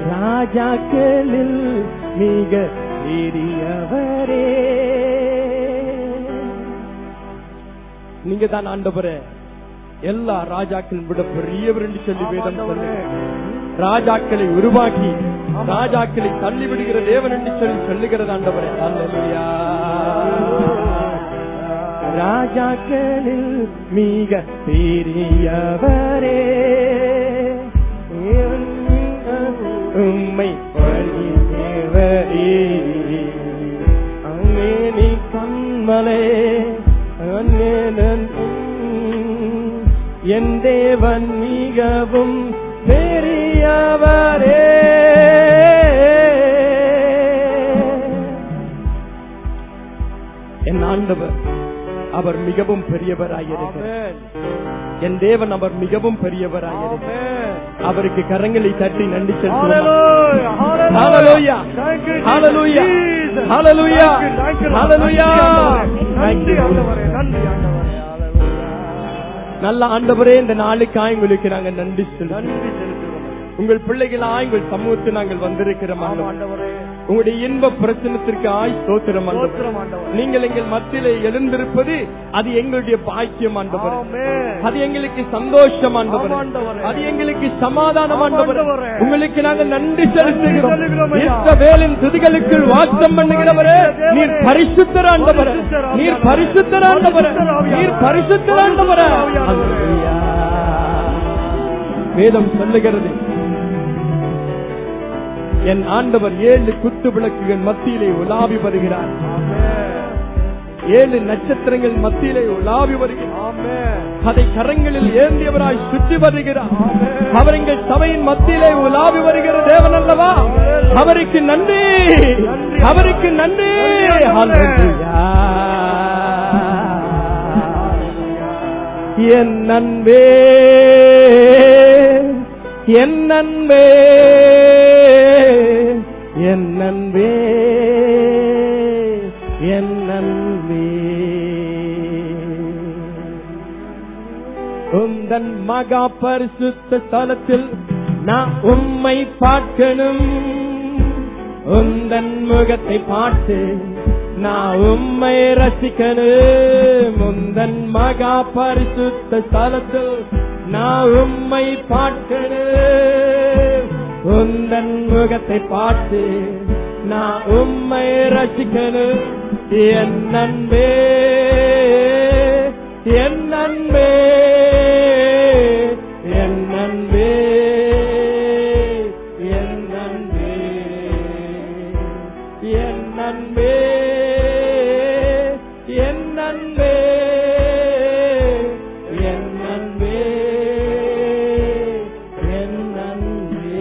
ராஜாக்களில் மிக பெரியவரே நீங்க தான் ஆண்டவரே எல்லா ராஜாக்கள் விட பெரியவர் என்று சொல்லி வேதம் சொல்லு ராஜாக்களை உருவாக்கி ராஜாக்களை தள்ளி விடுகிற தேவன் என்று சொல்லி சொல்லுகிறது ஆண்டவரே அல்லேலூயா ராஜாக்களில் மிக பெரியவரே உம்மை பழியவரே அங்கேனி கண்மலே அன்னேனன் என் தேவன் மிகவும் பெரியவரே என் ஆண்டவர் அவர் மிகவும் பெரியவராயிருக்கிறார் என் தேவன் அவர் மிகவும் பெரியவராயிருக்கிறார் அவருக்கு கரங்களை தட்டி நன்றி செலுத்துவோம் Hallelujah. Hallelujah. Hallelujah. Hallelujah. Thank you. நல்ல ஆண்டவரே இந்த நாளுக்காய் உங்களுக்கு நாங்க நன்றி செலுத்துகிறோம் உங்கள் பிள்ளைகளாய் உங்கள் சமூகத்தில் நாங்கள் வந்திருக்கிறோம் ஆண்டவரே. உங்களுடைய இன்ப பிரச்சனத்திற்கு ஆய் ஸ்தோத்திரம் ஆண்டவரே. நீங்கள் எங்கள் மத்தியிலே எழுந்திருப்பது அது எங்களுடைய பாக்கியம் ஆண்டவரே அது எங்களுக்கு சந்தோஷம் ஆண்டவரே அது எங்களுக்கு சமாதானம் ஆண்டவரே உங்களுக்கு நாங்கள் நன்றி செலுத்துகிறோம் இஸ்ரவேலின் துதிகளுக்குள் வாசம் பண்ணுகிறவரே நீர் பரிசுத்தர் ஆண்டவரே நீர் பரிசுத்தர் ஆண்டவரே நீர் பரிசுத்தர் ஆண்டவரே அல்லேலூயா. வேதம் சொல்லுகிறது என் ஆண்டவர் ஏழு குத்து விளக்குகள் மத்தியிலே உலாவி வருகிறார் ஏழு நட்சத்திரங்கள் மத்தியிலே உலாவி வருகிறார் அதை கரங்களில் ஏந்தியவராய் சுற்றி வருகிறார் அவர் எங்கள் சபையின் மத்தியிலே உலாவி வருகிற தேவன் அல்லவா அவருக்கு நன்றி அவருக்கு நன்றி ஹalleluya. என் நண்பே என் நண்பே என் நண்பே என் நண்பே உந்தன் மகா பரிசுத்த ஸ்தலத்தில் நான் உம்மை பார்க்கணும் உந்தன் முகத்தை பார்த்து நான் உம்மை ரசிக்கணும் உந்தன் மகா பரிசுத்த ஸ்தலத்தில் நான் உம்மை பார்க்கணும் உந்தன் முகத்தை பார்த்து நான் உம்மை ரசிக்கணும் என் நண்பே என் நண்பே என் நண்பே என் நண்பே என் நண்பே என் நண்பே என் நண்பே என் நண்பே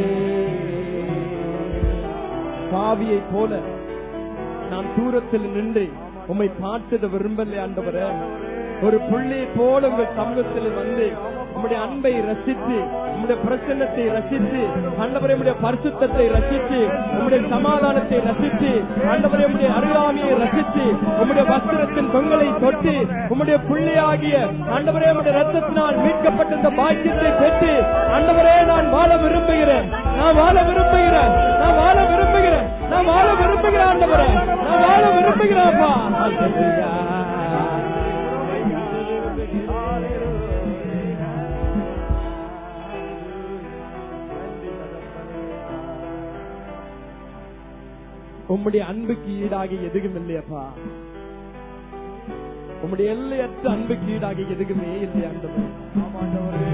பாவியை போல நான் தூரத்தில் நின்று உம்மை பார்த்தத விரும்பலை ஆண்டவரே ஒரு புள்ளி போல உங்கள் சமூகத்தில் வந்து உம்முடைய அன்பை ரசித்து உம்முடைய பிரசன்னத்தை ரசித்து ஆண்டவரே உம்முடைய பரிசுத்தத்தை ரசித்து உம்முடைய சமாதானத்தை ரசித்து ஆண்டவரே உம்முடைய அருளாமையை ரசித்து உம்முடைய வஸ்திரத்தின் தொங்கலை தொட்டு உம்முடைய புள்ளியாகிய ஆண்டவரே உம்முடைய ரத்தத்தினால் மீட்கப்பட்ட இந்த பாக்கியத்தை பெற்று ஆண்டவரே நான் வாழ விரும்புகிறேன் நான் வாழ விரும்புகிறேன் நான் வாழ விரும்புகிறேன் நான் வாழ விரும்புகிறேன் ஆண்டவரே நான் வாழ விரும்புகிறேன்ப்பா ஹalleluya உம்முடைய அன்புக்கு ஈடாக எதுவும் இல்லையப்பா உம்முடைய எல்லையற்ற அன்புக்கு ஈடாக எதுவுமே இல்லை ஆண்டவரே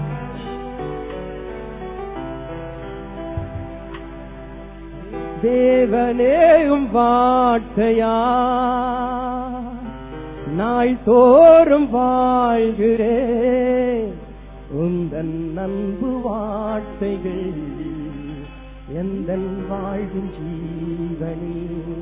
தேவனேயும் வார்த்தையா நாய் தோறும் வாழ்கிறேன் உந்தன் அன்பு வார்த்தைகள் எந்த வாழ்வின் ஜீவனே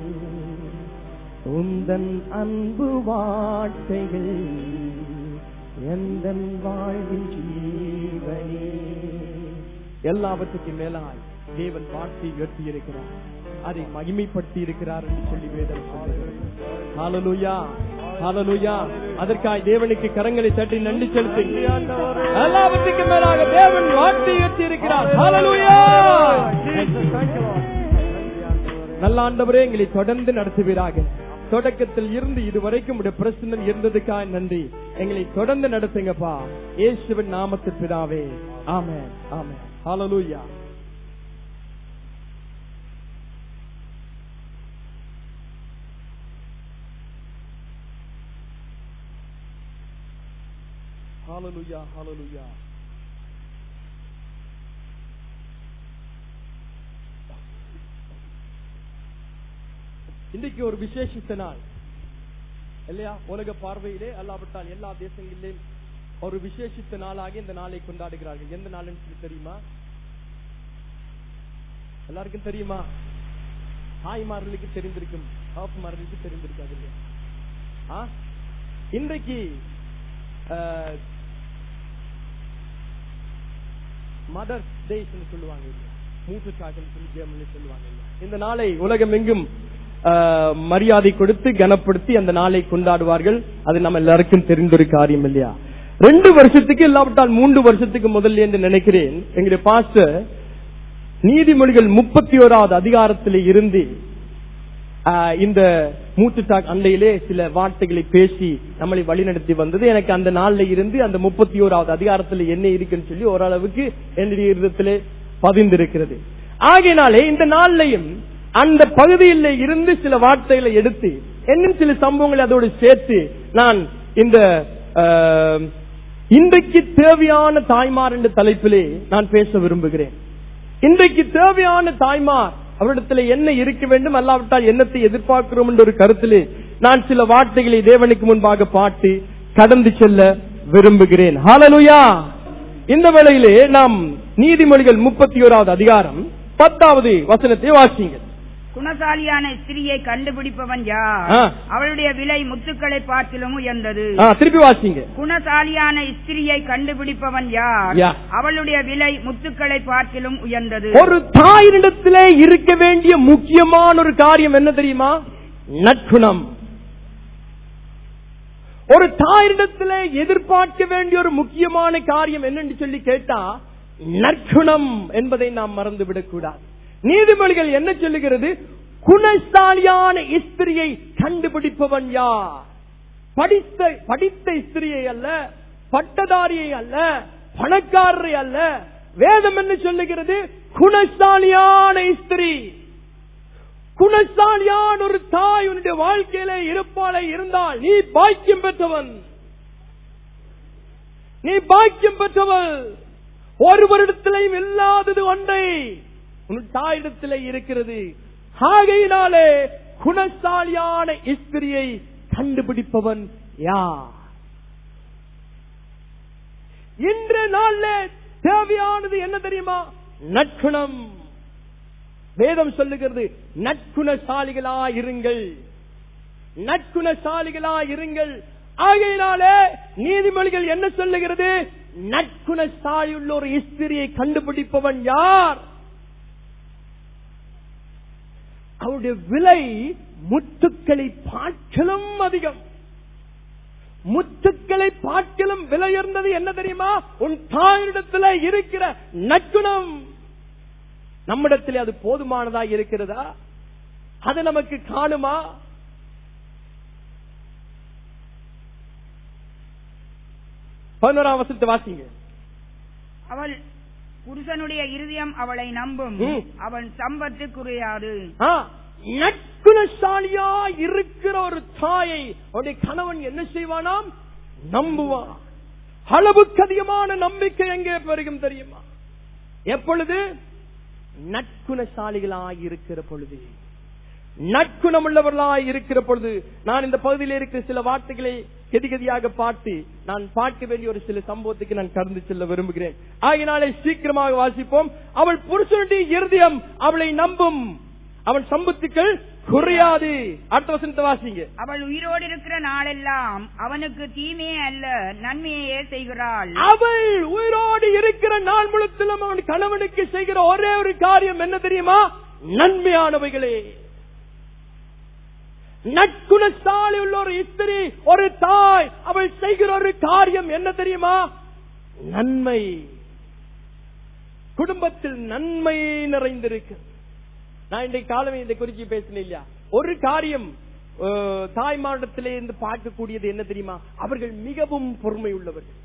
உந்தன் அன்பு வார்த்தைகள் எந்த வாழ்வின் ஜீவனே எல்லாவற்றுக்கும் மேலாய் தேவன் வார்த்தை உயர்த்தி இருக்கிறார் அதை மகிமைப்படுத்தி இருக்கிறார் என்று சொல்லி வேதம் சொல்லுகிறது ஹalleluya ஹalleluya அதற்காய் தேவனுக்கு கரங்களை தட்டி நன்றி செலுத்தி எல்லாவற்றுக்கும் மேலாக தேவன் வார்த்தை உயர்த்தி இருக்கிறார் ஹalleluya Thank you. நல்ல ஆண்டவரே எங்களை தொடர்ந்து நடத்துவீராக தொடக்கத்தில் இருந்து இதுவரைக்கும் உடைய பிரசன்னம் இருந்ததுக்காக நன்றி எங்களை தொடர்ந்து நடத்துங்கப்பா இயேசுவின் நாமத்து பிதாவே ஆமென் ஆமென் ஹalleluya ஹalleluya ஹalleluya இன்றைக்கு ஒரு விசேஷித்த நாள் இல்லையா உலக பார்வையிலே அல்லாவிட்டால் எல்லா தேசங்களிலும் ஒரு விசேஷித்த நாளாக இந்த நாளை கொண்டாடுகிறார்கள் எந்த நாள்னு சொல்லி தெரியுமா எல்லாருக்கும் தெரியுமா தாய்மார்களுக்கு தெரிந்திருக்கும் ஆப்மார்களுக்கு தெரிந்திருக்காது இல்லையா ஆ? இன்றைக்கு மதர் டேஸ் சொல்லுவாங்க இல்லையா மூன்று சாகல் சொல்லி ஜெர்மனில் சொல்லுவாங்க இல்லையா இந்த நாளை உலகம் எங்கும் ஆஹ், மரியாதை கொடுத்து கனப்படுத்தி அந்த நாளை கொண்டாடுவார்கள் அது நம்ம எல்லாருக்கும் தெரிந்த ஒரு காரியம் இல்லையா ரெண்டு வருஷத்துக்கு இல்லாவிட்டால் மூன்று வருஷத்துக்கு முதல்ல என்று நினைக்கிறேன் எங்களுடைய பாஸ்டர் நீதிமொழிகள் முப்பத்தி ஓராவது அதிகாரத்திலே இருந்து ஆஹ், இந்த மூச்சுட்டாக் அண்டையிலே சில வார்த்தைகளை பேசி நம்மளை வழிநடத்தி வந்தது எனக்கு அந்த நாள்ல இருந்து அந்த முப்பத்தி ஓராவது அதிகாரத்தில் என்ன இருக்குன்னு சொல்லி ஓரளவுக்கு என்னுடைய இருதத்திலே பதிந்திருக்கிறது ஆகையினாலே இந்த நாள்லையும் அந்த பகுதியில் இருந்து சில வார்த்தைகளை எடுத்து இன்னும் சில சம்பவங்களை அதோடு சேர்த்து நான் இந்த ஆஹ், இன்றைக்கு தேவையான தாய்மார் என்ற தலைப்பிலே நான் பேச விரும்புகிறேன் இன்றைக்கு தேவையான தாய்மார் அவரிடத்தில் என்ன இருக்க வேண்டும் அல்லாவிட்டால் என்னத்தை எதிர்பார்க்கிறோம் என்ற ஒரு கருத்திலே நான் சில வார்த்தைகளை தேவனுக்கு முன்பாக பாட்டு கடந்து செல்ல விரும்புகிறேன் ஹalleluya இந்த வேளையிலே நாம் நீதிமொழிகள் முப்பத்தி ஓராவது அதிகாரம் பத்தாவது வசனத்தை வாசிங்க குணசாலியான ஸ்திரியை கண்டுபிடிப்பவன் யார் ஆ. அவளுடைய விலை முத்துக்களை பார்த்திலும் உயர்ந்தது ஆ, திருப்பி வாசிங்க குணசாலியான ஸ்திரியை கண்டுபிடிப்பவன் யார் யா. அவளுடைய விலை முத்துக்களை பார்த்திலும் உயர்ந்தது ஒரு தாயினிடத்திலே இருக்க வேண்டிய முக்கியமான ஒரு காரியம் என்ன தெரியுமா நற்குணம் ஒரு தாயினிடத்திலே எதிர்பார்க்க வேண்டிய ஒரு முக்கியமான காரியம் என்னன்னு சொல்லி கேட்டா நற்குணம் என்பதை நாம் மறந்து விடக்கூடாது நீதிமொழிகள் என்ன சொல்லுகிறது குணசாலியான ஸ்திரியை கண்டுபிடிப்பவன் யார் படித்த படித்த ஸ்திரியை அல்ல பட்டதாரியை அல்ல பணக்காரரை அல்ல வேதம் என்ன சொல்லுகிறது குணசாலியான ஸ்திரீ குணசாலியான ஒரு தாய் உன்னுடைய வாழ்க்கையில இருப்பாளே இருந்தால் நீ பாக்கியம் பெற்றவன் நீ பாக்கியம் பெற்றவள் ஒருவரிடத்திலையும் இல்லாதது ஒன்றை உன் தாயிடத்திலே இருக்கிறது ஆகையினாலே குணசாலியான ஸ்திரியை கண்டுபிடிப்பவன் யார் இன்று நாள்ல தேவையானது என்ன தெரியுமா நற்குணம் வேதம் சொல்லுகிறது நற்குணசாலிகளா இருங்கள் நற்குணசாலிகளா இருங்கள் ஆகையினாலே நீதிமொழிகள் என்ன சொல்லுகிறது நற்குணசாலி உள்ள ஒரு ஸ்திரியை கண்டுபிடிப்பவன் யார் அவருடைய விலை முத்துக்களை பார்க்கலும் அதிகம் முத்துக்களை பார்க்கலும் விலையுயர்ந்தது என்ன தெரியுமா உன் தாயிடத்தில் இருக்கிற நற்குணம் நம்மிடத்தில் அது போதுமானதா இருக்கிறதா அது நமக்கு காணுமா பதினோராம் வசனத்தை வாசிங்க அவள் புருஷனுடைய இருதயம் அவளை நம்பும் ம். அவன் சம்பத்து குறையாது ஆ, நற்குணசாலியா இருக்கிற ஒரு தாயை அவருடைய கணவன் என்ன செய்வானாம் நம்புவான் அளவுக்கு அதிகமான நம்பிக்கை எங்கே பெருகும் தெரியுமா எப்பொழுது நற்குணசாலிகளாய் இருக்கிற பொழுது நற்குணமுள்ளவர்களாய் இருக்கிற பொழுது நான் இந்த பகுதியில் இருக்கிற சில வார்த்தைகளை கெதிகதியாக பார்த்து நான் பார்க்க வேண்டிய ஒரு சில சம்பவத்துக்கு நான் கடந்து செல்ல விரும்புகிறேன் ஆகினாலே சீக்கிரமாக வாசிப்போம் அவள் புருஷனுடைய இருதயம் அவளை நம்பும் அவன் சம்பத்துக்கள் குறையாது அடுத்த வசனத்தை வாசிங்க அவள் உயிரோடு இருக்கிற நாளெல்லாம் அவனுக்கு தீமையே அல்ல நன்மையே செய்கிறாள் அவள் உயிரோடு இருக்கிற நாள் முழுத்திலும் அவன் கணவனுக்கு செய்கிற ஒரே ஒரு காரியம் என்ன தெரியுமா நன்மையானவைகளே நற்குணசாலி உள்ள ஒரு ஸ்திரி ஒரு தாய் அவள் செய்கிற ஒரு காரியம் என்ன தெரியுமா நன்மை குடும்பத்தில் நன்மை நிறைந்திருக்கு நான் இன்றைக்கு காலமே இதை குறிச்சு பேசினேன் இல்லையா ஒரு காரியம் அஹ், தாய் மாவட்டத்திலே இருந்து பார்க்கக்கூடியது என்ன தெரியுமா அவர்கள் மிகவும் பொறுமை உள்ளவர்கள்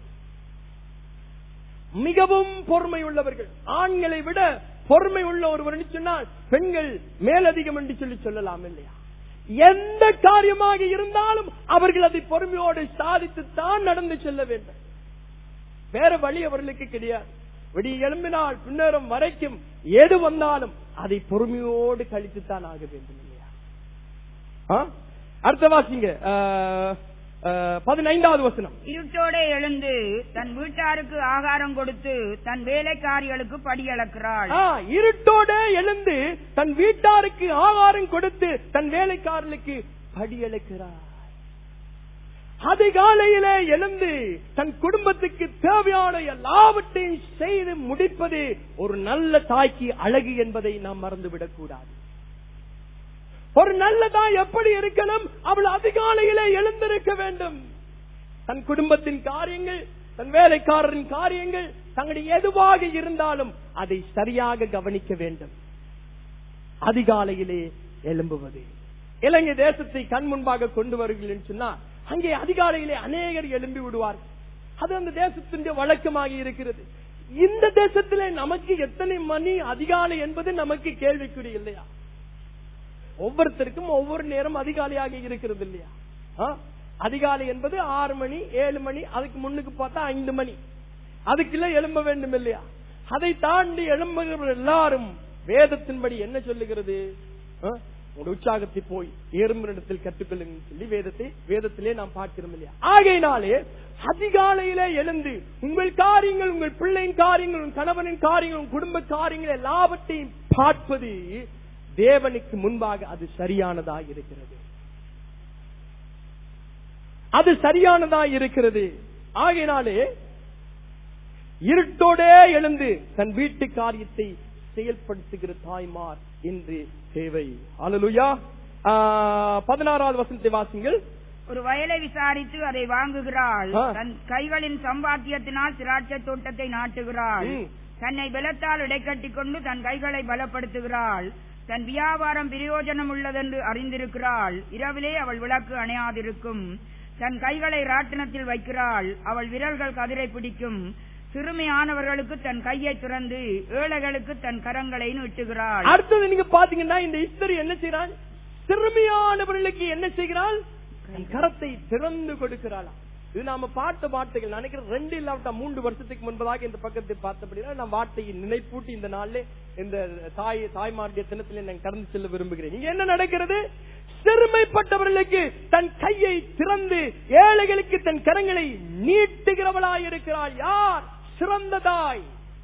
மிகவும் பொறுமை உள்ளவர்கள் ஆண்களை விட பொறுமை உள்ள ஒருவர் என்று சொன்னால் பெண்கள் மேலதிகம் என்று சொல்லி சொல்லலாம் இல்லையா எந்த காரியமாக இருந்தாலும் அவர்கள் அதை பொறுமையோடு சாதித்து தான் நடந்து செல்ல வேண்டும் வேற வழி அவர்களுக்கு கிடையாது விடிய எழும்பினால் பின்னரும் வரைக்கும் எது வந்தாலும் அதை பொறுமையோடு கழித்துத்தான் ஆக வேண்டும் இல்லையா ஆ? அடுத்த வாசிங்க அஹ், அஹ், பதினைந்தாவது வசனம் இருட்டோடே எழுந்து தன் வீட்டாருக்கு ஆகாரம் கொடுத்து தன் வேலைக்காரிகளுக்கு படியளக்கிறாள் ஆ, இருட்டோட எழுந்து தன் வீட்டாருக்கு ஆகாரம் கொடுத்து தன் வேலைக்காரர்களுக்கு படியளிக்கிறார் அதிகாலையிலே எழுந்து தன் குடும்பத்துக்கு தேவையான எல்லாவற்றையும் செய்து முடிப்பது ஒரு நல்ல தாய்க்கு அழகு என்பதை நாம் மறந்துவிடக் கூடாது ஒரு நல்ல தாய் எப்படி இருக்கணும் அவள் அதிகாலையிலே எழுந்திருக்க வேண்டும் தன் குடும்பத்தின் காரியங்கள் தன் வேலைக்காரரின் காரியங்கள் தங்களுடைய எதுவாக இருந்தாலும் அதை சரியாக கவனிக்க வேண்டும் அதிகாலையிலே எழும்புவது இலங்கை தேசத்தை கண் முன்பாக கொண்டு வருகிறீர்கள் என்று சொன்னால் அங்கே அதிகாலையிலே அநேகர் எழும்பி விடுவார் அது அந்த தேசத்தின் வழக்கமாக இருக்கிறது இந்த தேசத்திலே நமக்கு எத்தனை மணி அதிகாலை என்பது நமக்கு கேள்விக்குறி இல்லையா ஒவ்வொருத்தருக்கும் ஒவ்வொரு நேரம் அதிகாலையாக இருக்கிறது இல்லையா ஆ? அதிகாலை என்பது ஆறு மணி ஏழு மணி அதுக்கு முன்னுக்கு பார்த்தா ஐந்து மணி அதுக்குள்ள எழும்ப வேண்டும் இல்லையா அதை தாண்டி எழும்புகிற எல்லாரும் வேதத்தின்படி என்ன சொல்லுகிறது ஆ? உங்களுடைய உற்சாகத்தை போய் ஏறுமிடத்தில் கற்றுக்கொள்ளுங்க சொல்லி வேதத்தை வேதத்திலே நாம் பார்க்கிறோம் இல்லையா ஆகையினாலே அதிகாலையிலே எழுந்து உங்கள் காரியங்கள் உங்கள் பிள்ளையின் காரியங்கள் உங்கள் கணவனின் காரியங்கள் உங்கள் குடும்ப காரியங்கள் எல்லாவற்றையும் பார்ப்பது தேவனுக்கு முன்பாக அது சரியானதா இருக்கிறது அது சரியானதா இருக்கிறது ஆகையினாலே இருட்டோடே எழுந்து தன் வீட்டு காரியத்தை செயல்படுத்துகிற தாய்மார் இன்று தேவை அலலுயா பதினாறாவது வசனத்தை வாசிங்கள் ஒரு வயலை விசாரித்து அதை வாங்குகிறாள் ஆ. தன் கைகளின் சம்பாத்தியத்தினால் திராட்சை தோட்டத்தை நாட்டுகிறாள் ம். தன்னை பலத்தால் இடைக்கட்டிக் கொண்டு தன் கைகளை பலப்படுத்துகிறாள் தன் வியாபாரம் பிரயோஜனம் உள்ளதென்று அறிந்திருக்கிறாள் இரவிலே அவள் விளக்கு அணையாதிருக்கும் தன் கைகளை ராட்டினத்தில் வைக்கிறாள் அவள் விரல்கள் கதிரை பிடிக்கும் சிறுமியானவர்களுக்கு தன் கையை திறந்து ஏழைகளுக்கு தன் கரங்களை நீட்டுகிறாள் அடுத்தது நீங்க பாத்தீங்கன்னா இந்த இஸ்தரி என்ன செய்யறாள் சிறுமியானவர்களுக்கு என்ன செய்கிறாள் தன் கரத்தை திறந்து கொடுக்கிறாளா இது நாம பார்த்த வார்த்தைகள் நான் நினைக்கிறேன் ரெண்டு இல்லாவிட்டா மூன்று வருஷத்துக்கு முன்பதாக இந்த பக்கத்தை பார்த்தபடினா நான் வார்த்தையை நினைப்பூட்டி இந்த நாள்ல இந்த தாய் தாய்மாருடைய தினத்திலே நான் கடந்து செல்ல விரும்புகிறேன் இங்க என்ன நடக்கிறது சிறுமைப்பட்டவர்களுக்கு தன் கையை திறந்து ஏழைகளுக்கு தன் கரங்களை நீட்டுகிறவளாய் இருக்கிறாள் யார் சிறந்த தாய்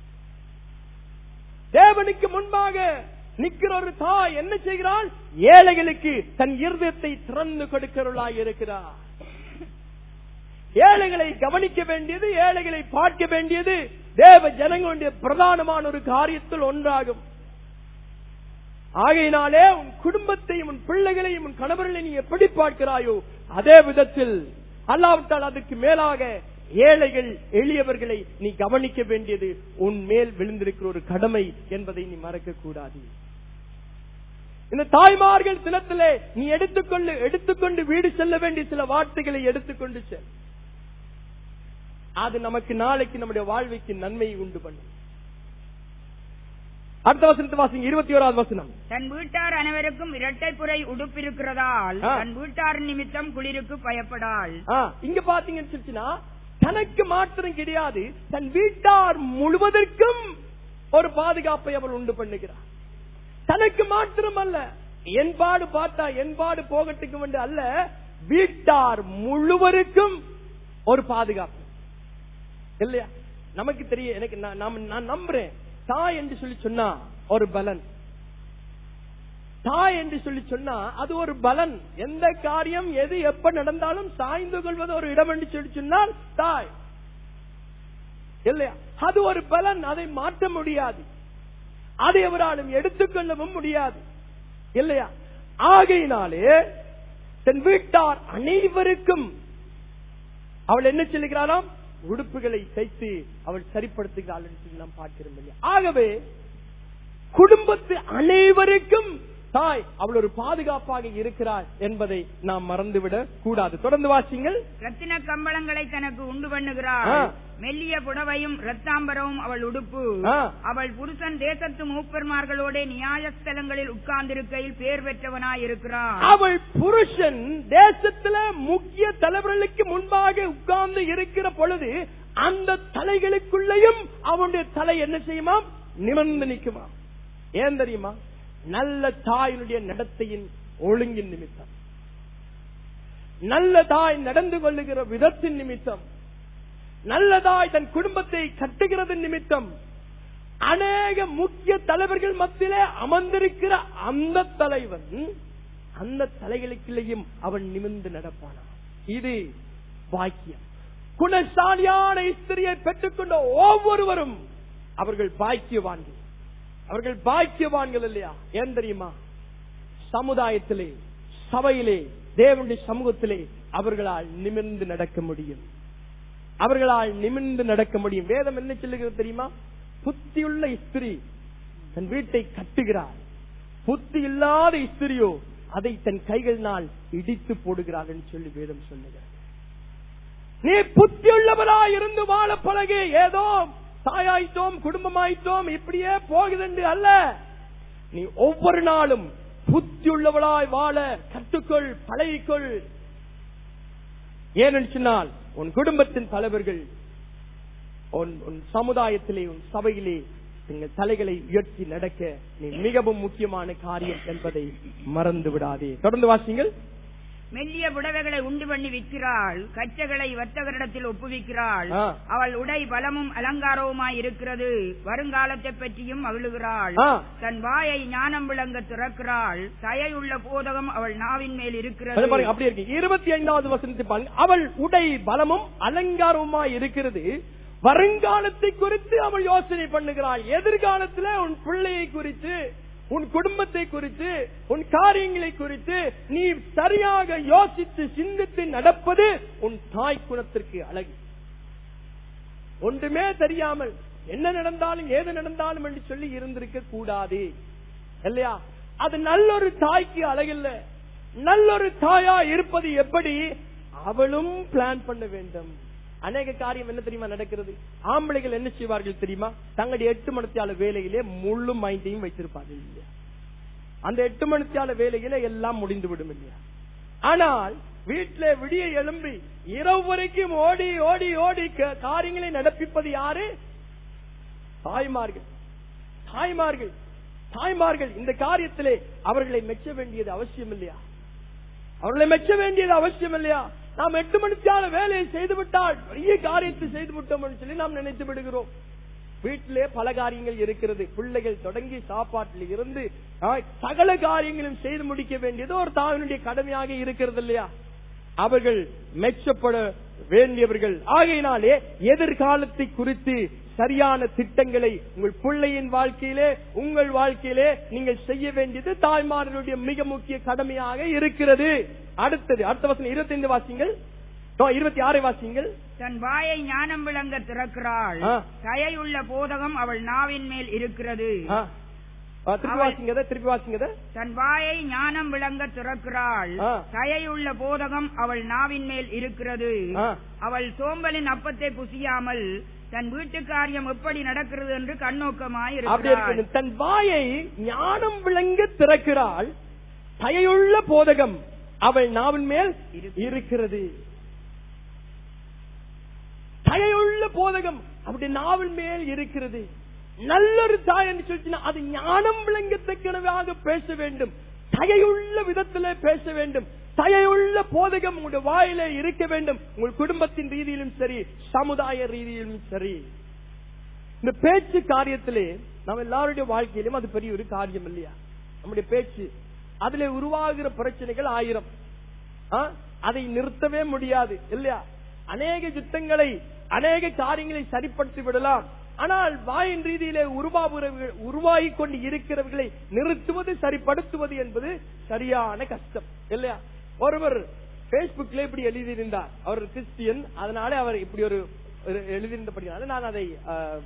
தேவனுக்கு முன்பாக நிக்கிற ஒரு தாய் என்ன செய்கிறாள் ஏழைகளுக்கு தன் இருதயத்தை திறந்து கொடுக்கிறவளாய் இருக்கிறார் ஏழைகளை கவனிக்க வேண்டியது ஏழைகளை பார்க்க வேண்டியது தேவ ஜனங்களுடைய பிரதானமான ஒரு காரியத்தில் ஒன்றாகும் ஆகையினாலே உன் குடும்பத்தையும் உன் பிள்ளைகளையும் உன் கணவர்களையும் நீ எப்படி பார்க்கிறாயோ அதே விதத்தில் அல்லாவிட்டால் அதுக்கு மேலாக ஏழைகள் எளியவர்களை நீ கவனிக்க வேண்டியது உன் மேல் விழுந்திருக்கிற ஒரு கடமை என்பதை நீ மறக்க கூடாது இந்த தாய்மார்கள் தினத்திலே நீ எடுத்துக்கொண்டு எடுத்துக்கொண்டு வீடு செல்ல வேண்டிய சில வார்த்தைகளை எடுத்துக்கொண்டு செல் அது நமக்கு நாளைக்கு நம்முடைய வாழ்வைக்கு நன்மையை உண்டு பண்ணும் அடுத்த வசனத்தை வாசிங்க இருபத்தி ஓராவது வசனம் தன் வீட்டார் அனைவருக்கும் இரட்டைப்புரை உடுப்பிருக்கிறதால் ஆ. தன் வீட்டார் நிமித்தம் குளிருக்கு பயப்படாள் ஆ, இங்க பாத்தீங்கன்னு சொல்லிச்சுன்னா தனக்கு மாத்திரம் கிடையாது தன் வீட்டார் முழுவதற்கும் ஒரு பாதுகாப்பை அவள் உண்டு பண்ணுகிறார் தனக்கு மாத்திரம் அல்ல என்பாடு பார்த்தா என்பாடு போகட்டுக்கு வந்து அல்ல வீட்டார் முழுவருக்கும் ஒரு பாதுகாப்பு இல்லையா நமக்கு தெரியும் எனக்கு நான் நாம- நான் நம்புறேன் தாய் என்று சொல்லி சொன்னா ஒரு பலன் தாய் என்று சொல்லி சொன்னா அது ஒரு பலன் எந்த காரியம் எது எப்ப நடந்தாலும் சாய்ந்து கொள்வது ஒரு இடம் என்று சொல்லி சொன்னால் தாய் இல்லையா அது ஒரு பலன் அதை மாற்ற முடியாது அதை அவராலும் எடுத்துக்கொள்ளவும் முடியாது இல்லையா ஆகையினாலே தன் வீட்டார் அனைவருக்கும் அவள் என்ன சொல்லுகிறாளாம் உடுப்புகளை தைத்து அவள் சரிப்படுத்துகிறாள் என்று சொல்லி நாம் பார்க்கிறோம் இல்லையா ஆகவே குடும்பத்து அனைவருக்கும் தாய் அவள் ஒரு பாதுகாப்பாக இருக்கிறாள் என்பதை நாம் மறந்துவிடக் கூடாது தொடர்ந்து வாசிங்கள் ரத்தின கம்பளங்களை தனக்கு உண்டு பண்ணுகிறாள் ஆ. மெல்லிய புடவையும் ரத்தாம்பரமும் அவள் உடுப்பு ஆ. அவள் புருஷன் தேசத்து மூப்பர்மார்களோட நியாயஸ்தலங்களில் உட்கார்ந்திருக்கையில் பேர் பெற்றவனாய் இருக்கிறான் அவள் புருஷன் தேசத்துல முக்கிய தலைவர்களுக்கு முன்பாக உட்கார்ந்து இருக்கிற பொழுது அந்த தலைகளுக்குள்ளேயும் அவனுடைய தலை என்ன செய்யுமா நிமிர்ந்து நிற்குமா ஏன் தெரியுமா நல்ல தாயினுடைய நடத்தையின் ஒழுங்கின் நிமித்தம் நல்ல தாய் நடந்து கொள்ளுகிற விதத்தின் நிமித்தம் நல்லதாய் தன் குடும்பத்தை கட்டுகிறது நிமித்தம் அநேக முக்கிய தலைவர்கள் மத்தியிலே அமர்ந்திருக்கிற அந்த தலைவன் அந்த தலைகளுக்குள்ளேயும் அவன் நிமிர்ந்து நடப்பானான் இது பாக்கியம் குணசாலியான ஸ்திரியை பெற்றுக்கொண்ட ஒவ்வொருவரும் அவர்கள் பாக்கியவான்கள் அவர்கள் பாக்கியவான்கள் இல்லையா ஏன் தெரியுமா சமுதாயத்திலே சபையிலே தேவனுடைய சமூகத்திலே அவர்களால் நிமிர்ந்து நடக்க முடியும் அவர்களால் நிமிர்ந்து நடக்க முடியும் வேதம் என்ன சொல்லுகிறது தெரியுமா புத்தியுள்ள ஸ்திரீ தன் வீட்டை கட்டுகிறார் புத்தி இல்லாத ஸ்திரியோ அதை தன் கைகளினால் இடித்து போடுகிறார் என்று சொல்லி வேதம் சொல்லுகிறது நீ புத்தியுள்ளவராய் இருந்து வாழ பழகு ஏதோ தாயாயிட்டோம் குடும்பமாயிட்டோம் இப்படியே போகுதுண்டு அல்ல நீ ஒவ்வொரு நாளும் புத்தியுள்ளவளாய் வாழ கற்றுக்கொள் பழகிக்கொள் ஏனென்று சொன்னால் உன் குடும்பத்தின் தலைவர்கள் உன் உன் சமுதாயத்திலே உன் சபையிலே நீங்கள் தலைகளை உயர்த்தி நடக்க நீ மிகவும் முக்கியமான காரியம் என்பதை மறந்து விடாதே தொடர்ந்து வாசிங்கள் மெல்லிய புடவைகளை உண்டு பண்ணி விற்கிறாள் கச்சைகளை வர்த்தகரிடத்தில் ஒப்புவிக்கிறாள் ஆ. அவள் உடை பலமும் அலங்காரவுமாய் இருக்கிறது வருங்காலத்தை பற்றியும் மகிழுகிறாள் ஆ. தன் வாயை ஞானம் விளங்க திறக்கிறாள் தயையுள்ள போதகம் அவள் நாவின் மேல் அது இருக்கிறது பாருங்க அப்படி இருக்கு இருபத்தி ஐந்தாவது வசனத்தை பாருங்க அவள் உடை பலமும் அலங்காரமுமாய் இருக்கிறது வருங்காலத்தை குறித்து அவள் யோசனை பண்ணுகிறாள் எதிர்காலத்துல உன் பிள்ளையை குறித்து உன் குடும்பத்தை குறித்து உன் காரியங்களை குறித்து நீ சரியாக யோசித்து சிந்தித்து நடப்பது உன் தாய் குணத்திற்கு அழகு ஒன்றுமே தெரியாமல் என்ன நடந்தாலும் ஏது நடந்தாலும் என்று சொல்லி இருந்திருக்க கூடாது இல்லையா அது நல்லொரு தாய்க்கு அழகில்ல நல்லொரு தாயா இருப்பது எப்படி அவளும் பிளான் பண்ண வேண்டும் அநேக காரியம் என்ன தெரியுமா நடக்கிறது ஆம்பளைகள் என்ன செய்வார்கள் தெரியுமா தங்களுடைய எட்டு மணித்தியால வேலையிலே முழு மைண்டையும் வைத்திருப்பார்கள் இல்லையா அந்த எட்டு மணித்தியால வேலையில எல்லாம் முடிந்து விடும் இல்லையா ஆனால் வீட்டில விடிய எழும்பி இரவு வரைக்கும் ஓடி ஓடி ஓடி க- காரியங்களை நடப்பிப்பது யாரு தாய்மார்கள் தாய்மார்கள் தாய்மார்கள் இந்த காரியத்திலே அவர்களை மெச்ச வேண்டியது அவசியம் இல்லையா அவர்களை மெச்ச வேண்டியது அவசியம் இல்லையா நாம் எட்டு மணிக்கான வேலையை செய்து விட்டால் பெரிய காரியத்தை செய்து விட்டோம் என்று சொல்லி நாம் நினைத்து விடுகிறோம் வீட்டிலே பல காரியங்கள் இருக்கிறது பிள்ளைகள் தொடங்கி சாப்பாட்டில் இருந்து ஆ, சகல காரியங்களும் செய்து முடிக்க வேண்டியது ஒரு தாயினுடைய கடமையாக இருக்கிறது இல்லையா அவர்கள் மெச்சப்பட வேண்டியவர்கள் ஆகையினாலே எதிர்காலத்தை குறித்து சரியான திட்டங்களை உங்கள் பிள்ளையின் வாழ்க்கையிலே உங்கள் வாழ்க்கையிலே நீங்கள் செய்ய வேண்டியது தாய்மார்களுடைய மிக முக்கிய கடமையாக இருக்கிறது அடுத்தது அடுத்த வசனம் இருபத்தி வாசிங்கள் நோ, இருபத்தி ஆறை வாசிங்கள் தன் வாயை ஞானம் விளங்க திறக்கிறாள் ஆ. தயையுள்ள போதகம் அவள் நாவின் மேல் இருக்கிறது ஆ. ஆ, திருப்பி வாசிங்கத திருப்பி வாசிங்கத தன் வாயை ஞானம் விளங்க திறக்கிறாள் ஆ. தயையுள்ள போதகம் அவள் நாவின் மேல் இருக்கிறது ஆ. அவள் சோம்பலின் அப்பத்தை புசியாமல் தன் வீட்டு காரியம் எப்படி நடக்கிறது என்று கண்ணோக்கமாய் அப்படி இருக்கிறாள் இருக்கு தன் வாயை ஞானம் விளங்க திறக்கிறாள் தயையுள்ள போதகம் அவள் நாவின் மேல் இருக்கிறது தயையுள்ள போதகம் அப்படி நாவின் மேல் இருக்கிறது நல்லொரு தாய் என்று சொல்லிச்சுன்னா அது ஞானம் விளங்கத்தக்கனவாக பேச வேண்டும் தயையுள்ள விதத்திலே பேச வேண்டும் தயையுள்ள போதகம் உங்களுடைய வாயிலே இருக்க வேண்டும் உங்கள் குடும்பத்தின் ரீதியிலும் சரி சமுதாய ரீதியிலும் சரி இந்த பேச்சு காரியத்திலே நம்ம எல்லாருடைய வாழ்க்கையிலும் அது பெரிய ஒரு காரியம் இல்லையா நம்முடைய பேச்சு அதுல உருவாகிற பிரச்சனைகள் ஆயிரம் ஆ? அதை நிறுத்தவே முடியாது இல்லையா அநேக யுத்தங்களை அநேக காரியங்களை சரிப்படுத்தி விடலாம் ஆனால் வாயின் ரீதியிலே உருவாகிறவர்கள் உருவாகி கொண்டு இருக்கிறவர்களை நிறுத்துவது சரிப்படுத்துவது என்பது சரியான கஷ்டம் இல்லையா ஒருவர் பேஸ்புக்ல இப்படி எழுதியிருந்தார் அவர் கிறிஸ்டியன் அதனால அவர் இப்படி ஒரு ஒரு எழுதியிருந்தபடினால நான் அதை ஆ,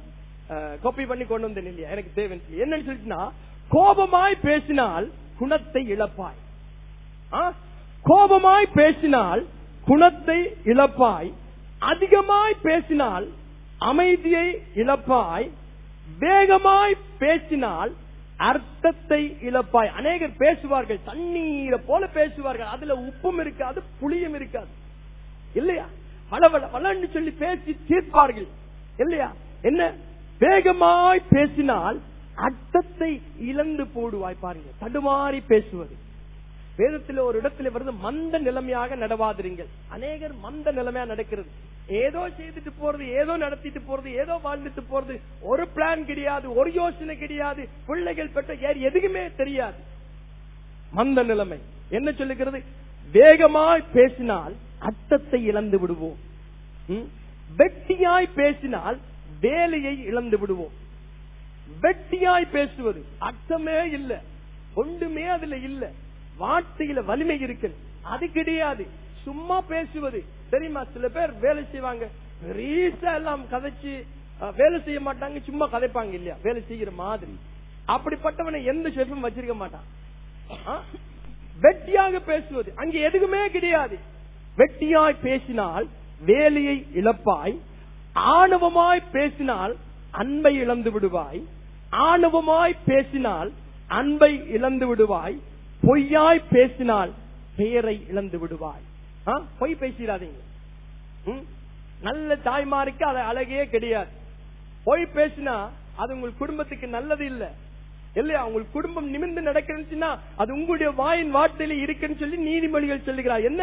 காப்பி பண்ணி கொண்டு வந்தேன் இல்லையா எனக்கு தேவன் சொல்லி. என்னன்னு சொல்லிட்டுனா கோபமாய் பேசினால் குணத்தை இழப்பாய் ஆ? கோபமாய் பேசினால் குணத்தை இழப்பாய் அதிகமாய் பேசினால் அமைதியை இழப்பாய் வேகமாய் பேசினால் அர்த்தத்தை இழப்பாய் அநேகர் பேசுவார்கள் தண்ணீரை போல பேசுவார்கள் அதுல உப்பும் இருக்காது புளியும் இருக்காது இல்லையா வளவள வளன்னு சொல்லி பேசி தீர்ப்பார்கள் இல்லையா என்ன வேகமாய் பேசினால் அர்த்தத்தை இழந்து போடுவாய் பாருங்க தடுமாறி பேசுவது வேதத்தில் ஒரு இடத்துல வருது மந்த நிலைமையாக நடவாதிருங்கள் அநேகர் மந்த நிலைமையா நடக்கிறது ஏதோ செய்துட்டு போறது ஏதோ நடத்திட்டு போறது ஏதோ வாழ்ந்துட்டு போறது ஒரு பிளான் கிடையாது ஒரு யோசனை கிடையாது பிள்ளைகள் பெற்ற வேறு எதுக்குமே தெரியாது மந்த நிலைமை என்ன சொல்லுகிறது வேகமாய் பேசினால் அர்த்தத்தை இழந்து விடுவோம் ம்? வெட்டியாய் பேசினால் வேலையை இழந்து விடுவோம் வெட்டியாய் பேசுவது அர்த்தமே இல்ல ஒன்றுமே அதுல இல்ல வார்த்தையில வலிமை இருக்கு அது கிடையாது சும்மா பேசுவது தெரியுமா சில பேர் வேலை செய்வாங்க பெரியசா எல்லாம் கதைச்சு அஹ், வேலை செய்ய மாட்டாங்க சும்மா கதைப்பாங்க இல்லையா வேலை செய்யற மாதிரி அப்படிப்பட்டவனை எந்த ஷெஃபும் வச்சிருக்க மாட்டான் ஆ? வெட்டியாக பேசுவது அங்க எதுக்குமே கிடையாது வெட்டியாய் பேசினால் வேலையை இழப்பாய் ஆணவமாய் பேசினால் அன்பை இழந்து விடுவாய் ஆணவமாய் பேசினால் அன்பை இழந்து விடுவாய் பொய்யாய் பேசினால் பெயரை இழந்து விடுவாய் ஆ? பொய் பேசிடாதீங்க ம்? நல்ல தாய்மாருக்கு அது அழகே கிடையாது பொய் பேசினா அது உங்கள் குடும்பத்துக்கு நல்லது இல்ல இல்லையா உங்கள் குடும்பம் நிமிர்ந்து நடக்கிறதுன்னா அது உங்களுடைய வாயின் வார்த்தையில இருக்குன்னு சொல்லி நீதிமொழிகள் சொல்லுகிறார் என்ன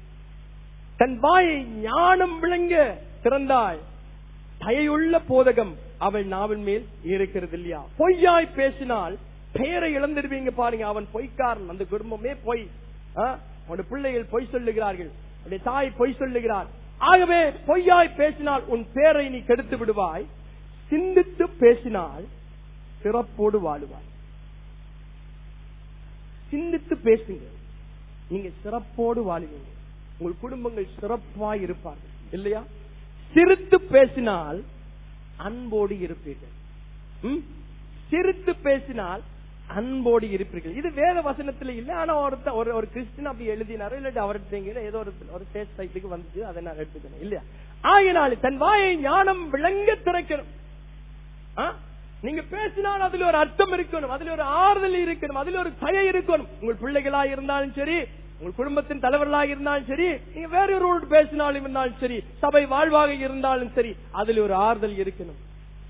தன் வாயை ஞானம் விளங்க திறந்தாய் தயையுள்ள போதகம் அவள் நாவின் மேல் இருக்கிறது இல்லையா பொய்யாய் பேசினால் பெயரை இழந்துடுவீங்க பாருங்க அவன் பொய்க்காரன் அந்த குடும்பமே பொய் ஆ? உன்னுடைய பிள்ளைகள் பொய் சொல்லுகிறார்கள் உன்னுடைய தாய் பொய் சொல்லுகிறார் ஆகவே பொய்யாய் பேசினால் உன் பேரை நீ கெடுத்து விடுவாய் சிந்தித்து பேசினால் சிறப்போடு வாழுவாய் சிந்தித்து பேசுங்க நீங்க சிறப்போடு வாழுவீங்க உங்கள் குடும்பங்கள் சிறப்பாய் இருப்பார்கள் இல்லையா சிரித்து பேசினால் அன்போடு இருப்பீர்கள் ம்? சிரித்து பேசினால் அன்போடு இருப்பீர்கள் இது வேத வசனத்துல இல்ல ஆனா ஒருத்த ஒரு ஒரு கிறிஸ்டின் அப்படி எழுதினாரோ இல்லாட்டி அவர்கிட்ட ஏதோ ஒரு ஒரு ஸ்டேட் சைட்டுக்கு வந்துச்சு அதை நான் எடுத்துக்கணும் இல்லையா ஆகினாலே தன் வாயை ஞானம் விளங்க திறக்கணும் ஆ? நீங்க பேசினால் அதுல ஒரு அர்த்தம் இருக்கணும் அதுல ஒரு ஆறுதல் இருக்கணும் அதுல ஒரு தயை இருக்கணும் உங்கள் பிள்ளைகளா இருந்தாலும் சரி உங்கள் குடும்பத்தின் தலைவர்களாக இருந்தாலும் சரி நீங்க வேற ஒரு பேசினாலும் இருந்தாலும் சரி சபை வாழ்வாக இருந்தாலும் சரி அதுல ஒரு ஆறுதல் இருக்கணும்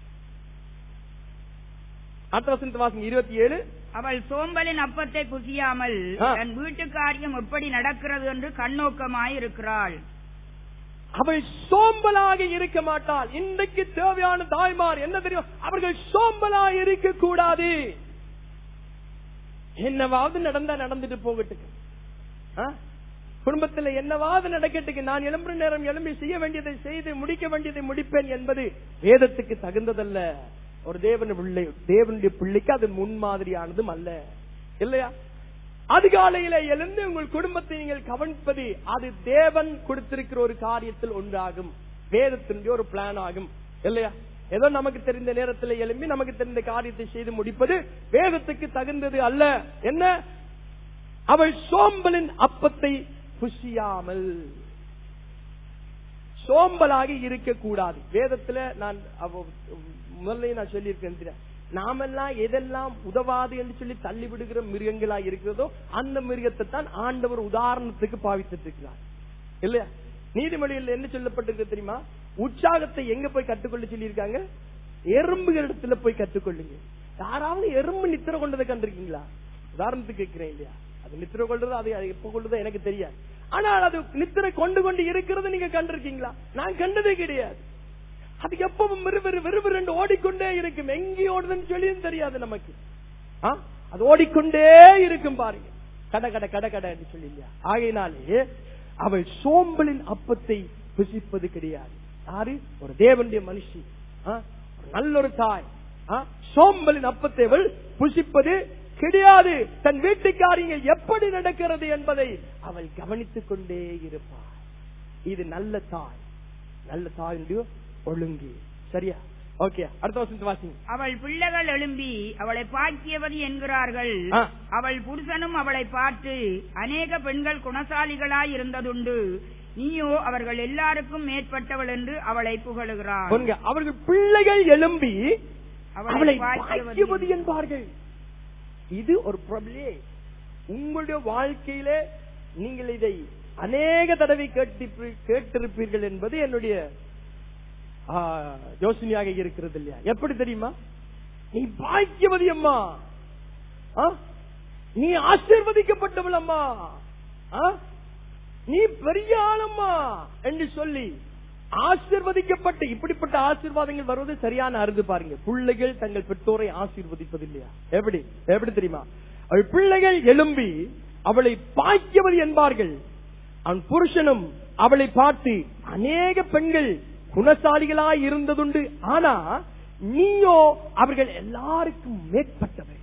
அடுத்த வசனத்து வாசங்க இருபத்தி ஏழு அவள் சோம்பலின் அப்பத்தை புசியாமல் ஆ. தன் வீட்டு காரியம் எப்படி நடக்கிறது என்று கண்ணோக்கமாய் இருக்கிறாள் அவள் சோம்பலாக இருக்க மாட்டாள் இன்றைக்கு தேவையான தாய்மார் என்ன தெரியும் அவர்கள் சோம்பலாக இருக்க கூடாது என்னவாவது நடந்தா நடந்துட்டு போகட்டுக்கு ஆ? குடும்பத்துல என்னவாவது நடக்கட்டுக்கு நான் எழும்புற நேரம் எழும்பி செய்ய வேண்டியதை செய்து முடிக்க வேண்டியதை முடிப்பேன் என்பது வேதத்துக்கு தகுந்ததல்ல ஒரு தேவன் பிள்ளை தேவனுடைய பிள்ளைக்கு அது முன்மாதிரியானதும் அல்ல இல்லையா அதிகாலையில எழுந்து உங்கள் குடும்பத்தை நீங்கள் கவனிப்பது அது தேவன் கொடுத்திருக்கிற ஒரு காரியத்தில் ஒன்றாகும் வேதத்தினுடைய ஒரு பிளான் ஆகும் இல்லையா ஏதோ நமக்கு தெரிந்த நேரத்தில் எழும்பி நமக்கு தெரிந்த காரியத்தை செய்து முடிப்பது வேதத்துக்கு தகுந்தது அல்ல என்ன அவள் சோம்பலின் அப்பத்தை புசியாமல் சோம்பலாக இருக்கக்கூடாது வேதத்துல நான் அவ- முதல்ல நான் சொல்லியிருக்கேன் நாமெல்லாம் எதெல்லாம் உதவாது என்று சொல்லி தள்ளி விடுகிற மிருகங்களா இருக்கிறதோ அந்த மிருகத்தை தான் ஆண்டவர் உதாரணத்துக்கு பாவித்துட்டு இருக்கிறார் இல்லையா நீதிமொழியில் என்ன சொல்லப்பட்டிருக்கு தெரியுமா உற்சாகத்தை எங்க போய் கற்றுக்கொள்ள சொல்லியிருக்காங்க எறும்புகள் இடத்துல போய் கற்றுக்கொள்ளுங்க யாராவது எறும்பு நித்திர கொண்டதை கண்டிருக்கீங்களா உதாரணத்துக்கு கேட்கிறேன் இல்லையா அது நித்திர கொள்றது அது அது எப்ப கொள்றதோ எனக்கு தெரியாது ஆனால் அது நித்திரை கொண்டு கொண்டு இருக்கிறது நீங்க கண்டிருக்கீங்களா நான் கண்டதே கிடையாது அது எப்பவும் விறுவிறு விறுவிறுண்டு ஓடிக்கொண்டே இருக்கும் எங்கே ஓடுதுன்னு சொல்லியும் தெரியாது நமக்கு ஆ? அது ஓடிக்கொண்டே இருக்கும் பாருங்க கட கட கட கட சொல்லி இல்லையா ஆகையினாலே அவள் சோம்பலின் அப்பத்தை புசிப்பது கிடையாது யாரு ஒரு தேவனுடைய மனுஷி ஆ? ஒரு நல்ல ஒரு தாய் ஆ? சோம்பலின் அப்பத்தை அவள் புசிப்பது கிடையாது தன் வீட்டுக்காரியங்கள் எப்படி நடக்கிறது என்பதை அவள் கவனித்துக் கொண்டே இருப்பாள் இது நல்ல தாய் நல்ல தாயுடைய ஒழுங்கு சரியா ஓகே அடுத்த வசனத்தை வாசிங்க அவள் பிள்ளைகள் எழும்பி அவளை பாக்கியவதி என்கிறார்கள் ஆ. அவள் புருஷனும் அவளை பார்த்து அநேக பெண்கள் குணசாலிகளாய் இருந்ததுண்டு நீயோ அவர்கள் எல்லாருக்கும் மேற்பட்டவள் என்று அவளை புகழுகிறாள் பாருங்க, அவர்கள் பிள்ளைகள் எழும்பி அவளை அவளை பாக்கியவதி பாக்கியவதி என்பார்கள் இது ஒரு பிரபலே உங்களுடைய வாழ்க்கையிலே நீங்கள் இதை அநேக தடவை கேட்டிருப்பீ- கேட்டிருப்பீர்கள் என்பது என்னுடைய ஆ, யோசனையாக இருக்கிறது இல்லையா எப்படி தெரியுமா நீ பாக்கியவதி அம்மா ஆ? நீ ஆசீர்வதிக்கப்பட்டவள் அம்மா ஆ? நீ பெரிய ஆளம்மா என்று சொல்லி ஆசீர்வதிக்கப்பட்ட இப்படிப்பட்ட ஆசீர்வாதங்கள் வருவது சரியான அருது பாருங்க பிள்ளைகள் தங்கள் பெற்றோரை ஆசீர்வதிப்பது இல்லையா எப்படி எப்படி தெரியுமா அவள் பிள்ளைகள் எழும்பி அவளை பாக்கியவதி என்பார்கள் அவன் புருஷனும் அவளை பார்த்து அநேக பெண்கள் குணசாலிகளாய் இருந்ததுண்டு ஆனா நீயோ அவர்கள் எல்லாருக்கும் மேற்பட்டவை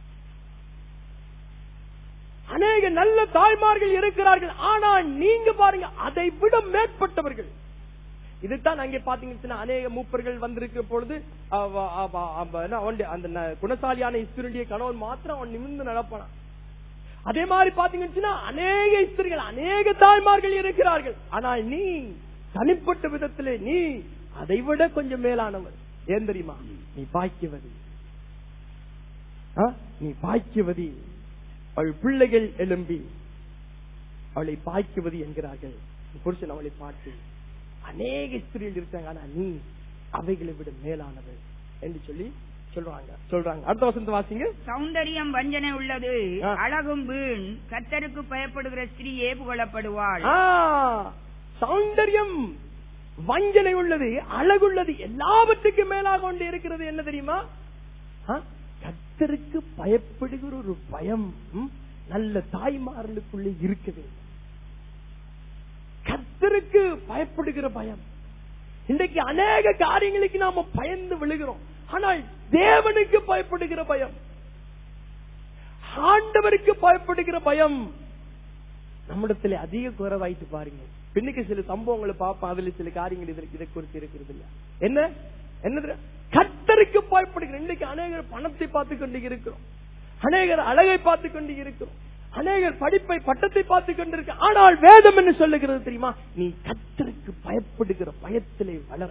அநேக நல்ல தாய்மார்கள் இருக்கிறார்கள் ஆனால் நீங்க பாருங்க அதை விட மேற்பட்டவர்கள் இதுதான் அங்கே பாத்தீங்கன்னா அநேக மூப்பர்கள் வந்திருக்கிற பொழுது அவ- அவ- அவ- என்ன, அவனுடைய அந்த ந- குணசாலியான இஸ்திரியுடைய கணவன் மாத்திரம் அவன் நிமிர்ந்து நடப்பானான் அதே மாதிரி பாத்தீங்கன்னா அநேக இஸ்திரிகள் அநேக தாய்மார்கள் இருக்கிறார்கள் ஆனால் நீ தனிப்பட்ட விதத்திலே நீ அதை விட கொஞ்சம் மேலானவர் ஏன் தெரியுமா நீ பாக்கியவதி ஆ? நீ பாக்கியவதி அவள் பிள்ளைகள் எழும்பி அவளை பாக்கியவதி என்கிறார்கள் உன் புருஷன் அவளை பார்த்து அநேக ஸ்திரீகள் இருக்காங்க ஆனா நீ அவைகளை விட மேலானவள் என்று சொல்லி சொல்றாங்க சொல்றாங்க அடுத்த வசந்த வாசிங்க சௌந்தரியம் வஞ்சனை உள்ளது ஆ. அழகும் வீண் கத்தருக்கு பயப்படுகிற ஸ்திரீயே புகழப்படுவாள் ஆ, சௌந்தரியம் வஞ்சனை உள்ளது அழகுள்ளது எல்லாவற்றுக்கும் மேலாக கொண்டு இருக்கிறது என்ன தெரியுமா ஆ, கர்த்தருக்கு பயப்படுகிற ஒரு பயம் ம், நல்ல தாய்மார்களுக்குள்ளே இருக்குது கர்த்தருக்கு பயப்படுகிற பயம் இன்றைக்கு அநேக காரியங்களுக்கு நாம பயந்து விழுகிறோம் ஆனால் தேவனுக்கு பயப்படுகிற பயம் ஆண்டவருக்கு பயப்படுகிற பயம் நம்மிடத்துல அதிக குறைவாயிட்டு பாருங்க பின்னுக்கு சில சம்பவங்களை பார்ப்போம் அதுல சில காரியங்கள் இதற்கு இதை குறித்து இருக்கிறது இல்ல என்ன என்ன தெரியுமா? கர்த்தருக்கு பயப்படுகிற இன்னைக்கு அநேகர் பணத்தை பார்த்து கொண்டு இருக்கிறோம் அநேகர் அழகை பார்த்து கொண்டு இருக்கிறோம் அநேகர் படிப்பை பட்டத்தை பார்த்து கொண்டிருக்க ஆனால் வேதம் என்ன சொல்லுகிறது தெரியுமா நீ கர்த்தருக்கு பயப்படுகிற பயத்திலே வளர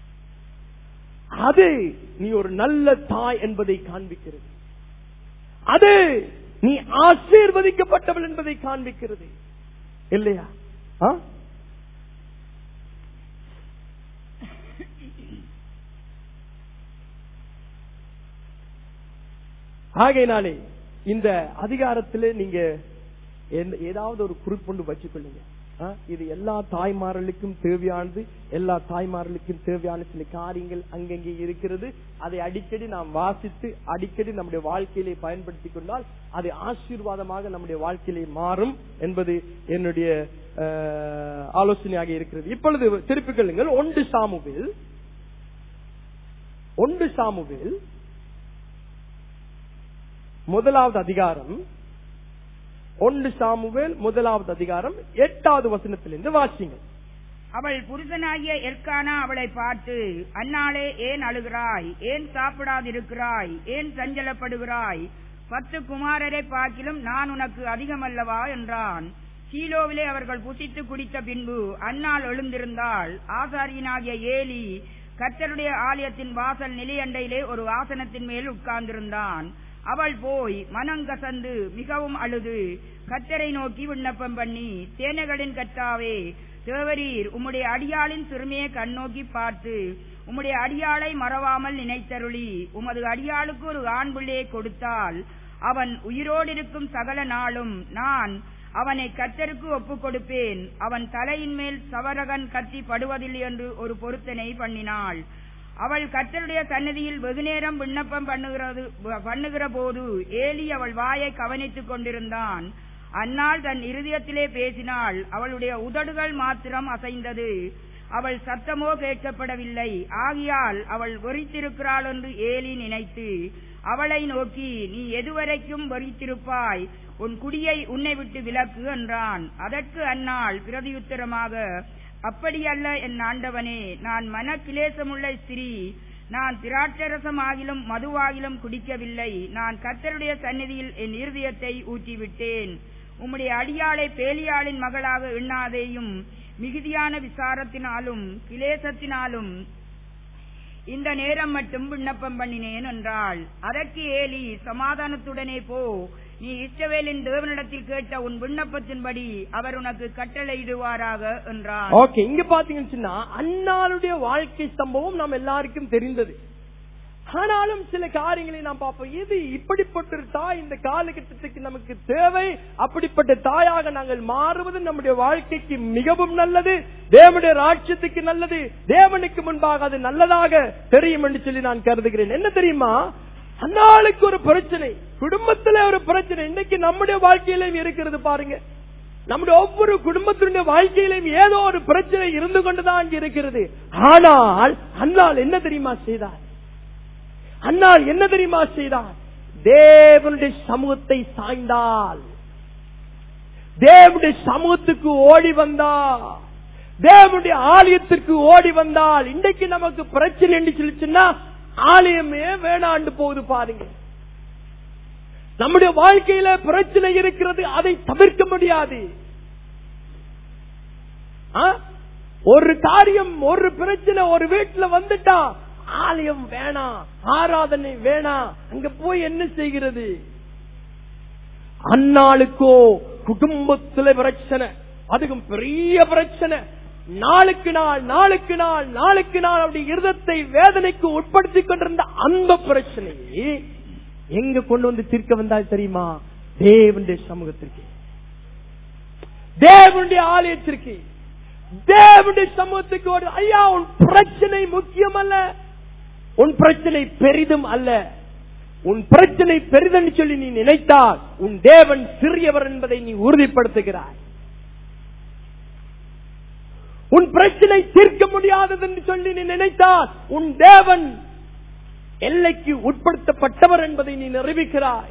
அது நீ ஒரு நல்ல தாய் என்பதை காண்பிக்கிறது அது நீ ஆசீர்வதிக்கப்பட்டவள் என்பதை காண்பிக்கிறது இல்லையா ஆ? ஆகையினாலே இந்த அதிகாரத்திலே நீங்க எந்த- ஏதாவது ஒரு குறிப்பொண்டு வச்சுக்கொள்ளுங்க ஆ? இது எல்லா தாய்மார்களுக்கும் தேவையானது எல்லா தாய்மார்களுக்கும் தேவையான சில காரியங்கள் அங்கங்கே இருக்கிறது அதை அடிக்கடி நாம் வாசித்து அடிக்கடி நம்முடைய வாழ்க்கையிலே பயன்படுத்திக் கொண்டால் அது ஆசீர்வாதமாக நம்முடைய வாழ்க்கையிலே மாறும் என்பது என்னுடைய அஹ், ஆலோசனையாக இருக்கிறது இப்பொழுது திருப்பிக் கொள்ளுங்கள் ஒன்று சாமுவேல் ஒன்று சாமுவேல் முதலாவது அதிகாரம் ஒன்று சாமுவேல் முதலாவது அதிகாரம் எட்டாவது வசனத்திலிருந்து வாசிங்கள் அவள் புருஷனாகிய எற்கானா அவளை பார்த்து அன்னாளே ஏன் அழுகிறாய் ஏன் சாப்பிடாதிருக்கிறாய் ஏன் சஞ்சலப்படுகிறாய் பத்து குமாரரை பார்க்கிலும் நான் உனக்கு அதிகமல்லவா என்றான் சீலோவிலே அவர்கள் புசித்து குடித்த பின்பு அன்னாள் எழுந்திருந்தாள் ஆசாரியனாகிய ஏலி கர்த்தருடைய ஆலயத்தின் வாசல் நிலையண்டையிலே ஒரு ஆசனத்தின் மேல் உட்கார்ந்திருந்தான் அவள் போய் மனங்கசந்து மிகவும் அழுது கத்தரை நோக்கி விண்ணப்பம் பண்ணி தேனைகளின் கர்த்தாவே தேவரீர் உம்முடைய அடியாளின் சிறுமையை கண்ணோக்கி பார்த்து உம்முடைய அடியாளை மறவாமல் நினைத்தருளி உமது அடியாளுக்கு ஒரு ஆண் பிள்ளையை கொடுத்தால் அவன் உயிரோடு இருக்கும் சகல நாளும் நான் அவனை கத்தருக்கு ஒப்புக் கொடுப்பேன் அவன் தலையின் மேல் சவரகன் கத்தி படுவதில்லை என்று ஒரு பொருத்தனை பண்ணினாள் அவள் கர்த்தருடைய சன்னதியில் வெகுநேரம் விண்ணப்பம் பண்ணுகிறது பண்ணுகிற போது ஏலி அவள் வாயை கவனித்துக் கொண்டிருந்தான் அந்நாள் தன் இருதயத்திலே பேசினாள் அவளுடைய உதடுகள் மாத்திரம் அசைந்தது அவள் சத்தமோ கேட்கப்படவில்லை ஆகியால் அவள் வெறித்திருக்கிறாள் என்று ஏலி நினைத்து அவளை நோக்கி நீ எதுவரைக்கும் வெறித்திருப்பாய் உன் குடியை உன்னை விட்டு விலக்கு என்றான் அதற்கு அந்நாள் பிரதியுத்தரமாக அப்படியல்ல என் ஆண்டவனே நான் மனக்கிலேசமுள்ள ஸ்திரீ நான் திராட்சரசம் ஆகிலும் மதுவாகிலும் குடிக்கவில்லை நான் கர்த்தருடைய சந்நிதியில் என் இருதயத்தை ஊற்றிவிட்டேன் உம்முடைய அடியாளை பேலியாளின் மகளாக எண்ணாதேயும் மிகுதியான விசாரத்தினாலும் கிலேசத்தினாலும் இந்த நேரம் மட்டும் விண்ணப்பம் பண்ணினேன் என்றாள் அதற்கு ஏலி சமாதானத்துடனே போ நீ இஸ்ரவேலின் தேவனிடத்தில் கேட்ட உன் விண்ணப்பத்தின்படி அவர் உனக்கு கட்டளையிடுவாராக என்றான் ஓகே இங்க பாத்தீங்கன்னு சொன்னா அன்னாளுடைய வாழ்க்கை சம்பவம் நாம் எல்லாருக்கும் தெரிந்தது ஆனாலும் சில காரியங்களை நாம் பார்ப்போம் இது இப்படிப்பட்ட ஒரு தாய் இந்த காலகட்டத்துக்கு நமக்கு தேவை அப்படிப்பட்ட தாயாக நாங்கள் மாறுவது நம்முடைய வாழ்க்கைக்கு மிகவும் நல்லது தேவனுடைய ராட்சியத்துக்கு நல்லது தேவனுக்கு முன்பாக அது நல்லதாக தெரியும் என்று சொல்லி நான் கருதுகிறேன் என்ன தெரியுமா அன்னாளுக்கு ஒரு பிரச்சனை குடும்பத்துல ஒரு பிரச்சனை இன்னைக்கு நம்முடைய வாழ்க்கையிலும் இருக்கிறது பாருங்க நம்முடைய ஒவ்வொரு குடும்பத்தினுடைய வாழ்க்கையிலும் ஏதோ ஒரு பிரச்சனை இருந்து கொண்டுதான் இங்க இருக்கிறது ஆனால் அன்னாள் என்ன தெரியுமா செய்தார் அன்னாள் என்ன தெரியுமா செய்தார் தேவனுடைய சமூகத்தை சாய்ந்தால் தேவனுடைய சமூகத்துக்கு ஓடி வந்தா தேவனுடைய ஆலயத்திற்கு ஓடி வந்தால் இன்றைக்கு நமக்கு பிரச்சனை என்று சொல்லிச்சுன்னா ஆலயமே வேணாண்டு போகுது பாருங்க நம்முடைய வாழ்க்கையில பிரச்சனை இருக்கிறது அதை தவிர்க்க முடியாது ஆ? ஒரு காரியம் ஒரு பிரச்சனை ஒரு வீட்டுல வந்துட்டா ஆலயம் வேணாம் ஆராதனை வேணாம் அங்க போய் என்ன செய்கிறது அந்நாளுக்கோ குடும்பத்துல பிரச்சனை அதுக்கும் பெரிய பிரச்சனை நாளுக்கு நாள் நாளுக்கு நாள் நாளுக்கு நாள் அப்படி இருதத்தை வேதனைக்கு உட்படுத்தி கொண்டிருந்த அந்த பிரச்சனையை எங்க கொண்டு வந்து தீர்க்க வந்தால் தெரியுமா தேவனுடைய சமூகத்திற்கு தேவனுடைய ஆலயத்திற்கு தேவனுடைய சமூகத்துக்கு ஒரு ஐயா உன் பிரச்சனை முக்கியம் அல்ல உன் பிரச்சனை பெரிதும் அல்ல உன் பிரச்சனை பெரிதென்று சொல்லி நீ நினைத்தால் உன் தேவன் சிறியவர் என்பதை நீ உறுதிப்படுத்துகிறாய் உன் பிரச்சனை தீர்க்க முடியாதது என்று சொல்லி நீ நினைத்தால் உன் தேவன் எல்லைக்கு உட்படுத்தப்பட்டவர் என்பதை நீ நிரூபிக்கிறாய்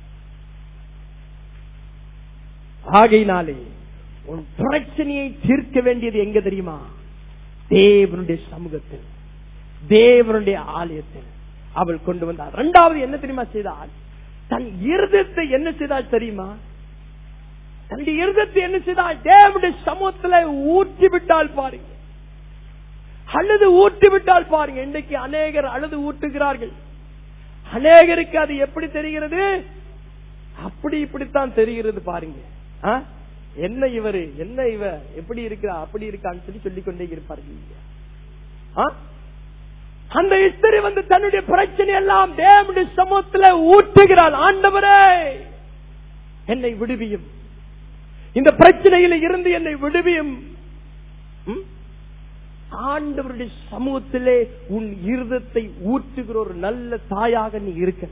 ஆகையினாலே உன் பிரச்சனையை தீர்க்க வேண்டியது எங்க தெரியுமா தேவனுடைய சமூகத்தில் தேவனுடைய ஆலயத்தில் அவள் கொண்டு வந்தாள் இரண்டாவது என்ன தெரியுமா செய்தாள் தன் இருதயத்தை என்ன செய்தால் தெரியுமா தன்னுடைய இருதயத்தை என்ன செய்தால் தேவனுடைய சமூகத்துல ஊற்றி விட்டால் பாருங்க அழுது ஊற்றி விட்டால் பாருங்க இன்னைக்கு அநேகர் அழுது ஊட்டுகிறார்கள் அநேகருக்கு அது எப்படி தெரிகிறது அப்படி இப்படித்தான் தெரிகிறது பாருங்க ஆ? என்ன இவரு என்ன இவ எப்படி இருக்கிறா அப்படி இருக்கான்னு சொல்லி சொல்லிக் கொண்டே இருப்பார்கள் ஆ? அந்த இஸ்திரி வந்து தன்னுடைய பிரச்சனை எல்லாம் தேவனுடைய சமூகத்துல ஊற்றுகிறாள் ஆண்டவரே என்னை விடுவியும் இந்த பிரச்சனையில இருந்து என்னை விடுவியும் ம்? ஆண்டவருடைய சமூகத்திலே உன் இருதத்தை ஊற்றுகிற ஒரு நல்ல தாயாக நீ இருக்க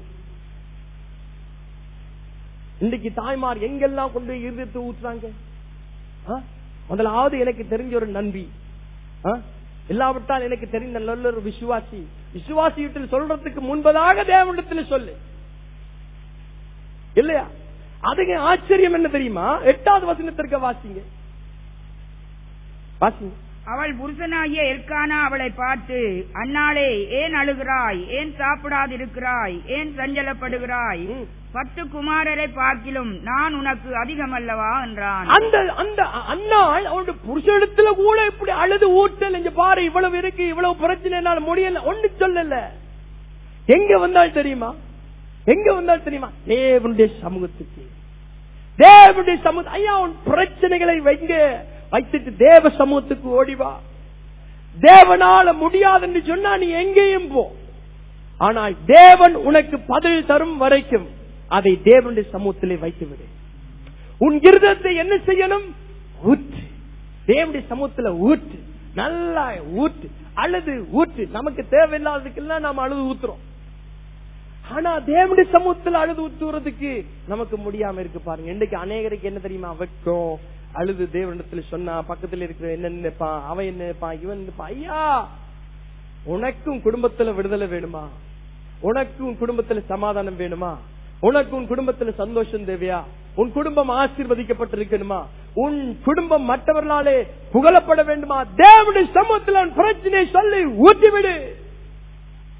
இன்னைக்கு தாய்மார் எங்கெல்லாம் கொண்டு போய் இருதயத்தை ஊற்றுறாங்க ஆ? முதலாவது எனக்கு தெரிஞ்ச ஒரு நன்பி ஆ? இல்லாவிட்டால் எனக்கு தெரிந்த நல்ல ஒரு விசுவாசி விசுவாசி வீட்டில் சொல்றதுக்கு முன்பதாக தேவனிடத்தில் சொல்லு இல்லையா அதுக்கு ஆச்சரியம் என்ன தெரியுமா எட்டாவது வசனத்திற்கு வாசிங்க வாசிங்க அவள் புருஷனாகிய எல்கானா அவளை பார்த்து அன்னாளே ஏன் அழுகிறாய் ஏன் சாப்பிடாதிருக்கிறாய் ஏன் சஞ்சலப்படுகிறாய் ம். பத்து குமாரரை பார்க்கிலும் நான் உனக்கு அதிகமல்லவா என்றான் அந்த அந்த அண்ணாள் அவனுடைய புருஷனிடத்துல கூட இப்படி அழுது ஊட்டல் இங்க பாரு இவ்வளவு இருக்கு இவ்வளவு பிரச்சனை என்னால முடியல ஒண்ணு சொல்லல எங்க வந்தால் தெரியுமா எங்க வந்தால் தெரியுமா தேவனுடைய சமூகத்துக்கு தேவனுடைய சமூக ஐயா உன் பிரச்சனைகளை வைங்க வைத்துட்டு தேவ சமூகத்துக்கு ஓடிவா தேவனால முடியாதுன்னு சொன்னா நீ எங்கேயும் போ ஆனால் தேவன் உனக்கு பதில் தரும் வரைக்கும் அதை தேவனுடைய சமூகத்திலே வைத்து விடு உன் இருதத்தை என்ன செய்யணும் ஊற்று தேவனுடைய சமூகத்துல ஊற்று நல்லா ஊற்று அழுது ஊற்று நமக்கு தேவையில்லாததுக்கெல்லாம் நாம அழுது ஊத்துறோம் ஆனா தேவனுடைய சமூகத்துல அழுது ஊத்துறதுக்கு நமக்கு முடியாம இருக்கு பாருங்க இன்னைக்கு அநேகருக்கு என்ன தெரியுமா வெட்கம் அழுது தேவனிடத்துல சொன்னா பக்கத்துல இருக்கிற என்ன நினைப்பான் அவன் என்ன நினைப்பான் இவன் நினைப்பான் ஐயா உனக்கும் குடும்பத்துல விடுதலை வேணுமா உனக்கும் குடும்பத்துல சமாதானம் வேணுமா உனக்கு உன் குடும்பத்துல சந்தோஷம் தேவையா உன் குடும்பம் ஆசீர்வதிக்கப்பட்டிருக்கணுமா உன் குடும்பம் மற்றவர்களாலே புகழப்பட வேண்டுமா தேவனுடைய சமூகத்தில் உன் பிரச்சனை சொல்லி ஊற்றிவிடு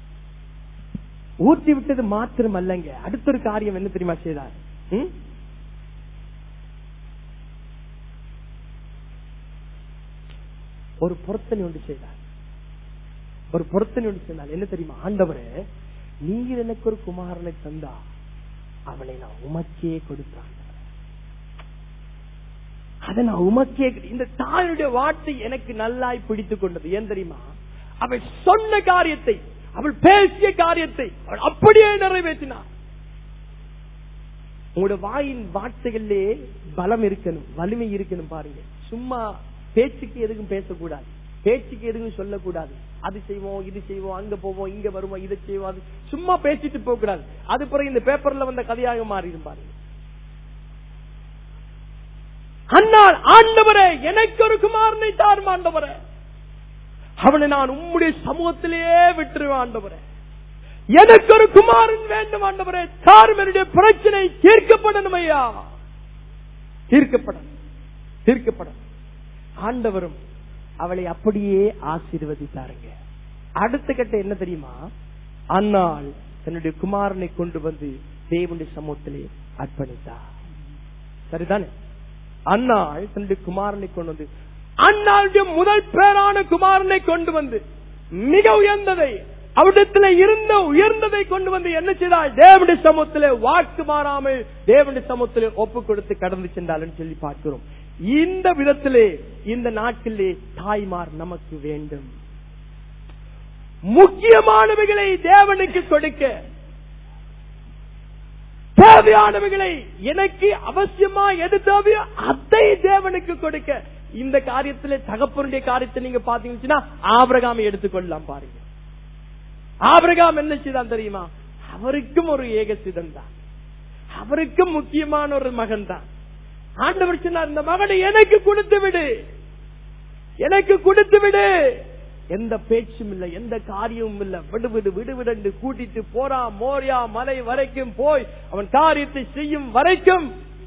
ஊற்றி விட்டது மாத்திரம் அல்லங்க அடுத்த ஒரு காரியம் என்ன தெரியுமா செய்தார் ம்? ஒரு பொருத்தனை ஒன்று செய்தார் ஒரு பொருத்தனை ஒன்று செய்தால் என்ன தெரியுமா ஆண்டவரே நீர் எனக்கு ஒரு குமாரனை தந்தா அவனை நான் உமக்கே கொடுத்தான் அதை நான் உமக்கே இந்த தாயுடைய வார்த்தை எனக்கு நல்லாய் பிடித்துக் கொண்டது ஏன் தெரியுமா அவள் சொன்ன காரியத்தை அவள் பேசிய காரியத்தை அவள் அப்படியே நிறைவேற்றினார் உங்களோட வாயின் வார்த்தைகளிலே பலம் இருக்கணும் வலிமை இருக்கணும் பாருங்க சும்மா பேச்சுக்கு எதுக்கும் பேசக்கூடாது பேச்சுக்கு எதுக்கும் சொல்லக்கூடாது அது செய்வோம் இது செய்வோம் அங்க போவோம் இங்க வருவோம் இதை செய்வோம் அது சும்மா பேசிட்டு போக கூடாது அது பிறகு இந்த பேப்பர்ல வந்த கதையாக மாறிடும் பாருங்க அண்ணால் ஆண்டவரே எனக்கு ஒரு குமாரனை தாரும் ஆண்டவரே அவனை நான் உம்முடைய சமூகத்திலேயே விட்டுருவேன் ஆண்டவரே எனக்கு ஒரு குமாரன் வேண்டும் ஆண்டவரே தாரும் என்னுடைய பிரச்சனை தீர்க்கப்படணும் ஐயா தீர்க்கப்படணும் தீர்க்கப்படணும் ஆண்டவரும் அவளை அப்படியே ஆசீர்வதித்தாருங்க அடுத்த கட்ட என்ன தெரியுமா அன்னாள் தன்னுடைய குமாரனை கொண்டு வந்து தேவனுடைய சமூகத்திலே அர்ப்பணித்தார் சரிதானே அன்னாள் தன்னுடைய குமாரனை கொண்டு வந்து அன்னாளுடைய முதல் பேரான குமாரனை கொண்டு வந்து மிக உயர்ந்ததை அவரிடத்துல இருந்த உயர்ந்ததை கொண்டு வந்து என்ன செய்தால் தேவனுடைய சமூகத்திலே வாக்கு மாறாமல் தேவனுடைய சமூகத்திலே ஒப்பு கொடுத்து கடந்து சென்றாலும் சொல்லி பார்க்கிறோம் இந்த விதத்திலே இந்த நாட்டிலே தாய்மார் நமக்கு வேண்டும் முக்கியமானவைகளை தேவனுக்கு கொடுக்க தேவையானவைகளை எனக்கு அவசியமா எது தேவையோ அதை தேவனுக்கு கொடுக்க இந்த காரியத்துல தகப்பனுடைய காரியத்தை நீங்க பாத்தீங்கன்னா ஆபிரகாமை எடுத்துக்கொள்ளலாம் பாருங்க ஆபிரகாம் என்ன செய்தான் தெரியுமா அவருக்கும் ஒரு ஏகசிதம் தான் அவருக்கும் முக்கியமான ஒரு மகன் தான் ஆண்டவர் சொன்னார் இந்த மகனை எனக்கு கொடுத்து விடு எனக்கு கொடுத்து விடு எந்த பேச்சும் இல்ல எந்த காரியமும் இல்ல விடுவிடு விடுவிடு கூட்டிட்டு போறா மோரியா மலை வரைக்கும் போய் அவன் காரியத்தை செய்யும் வரைக்கும்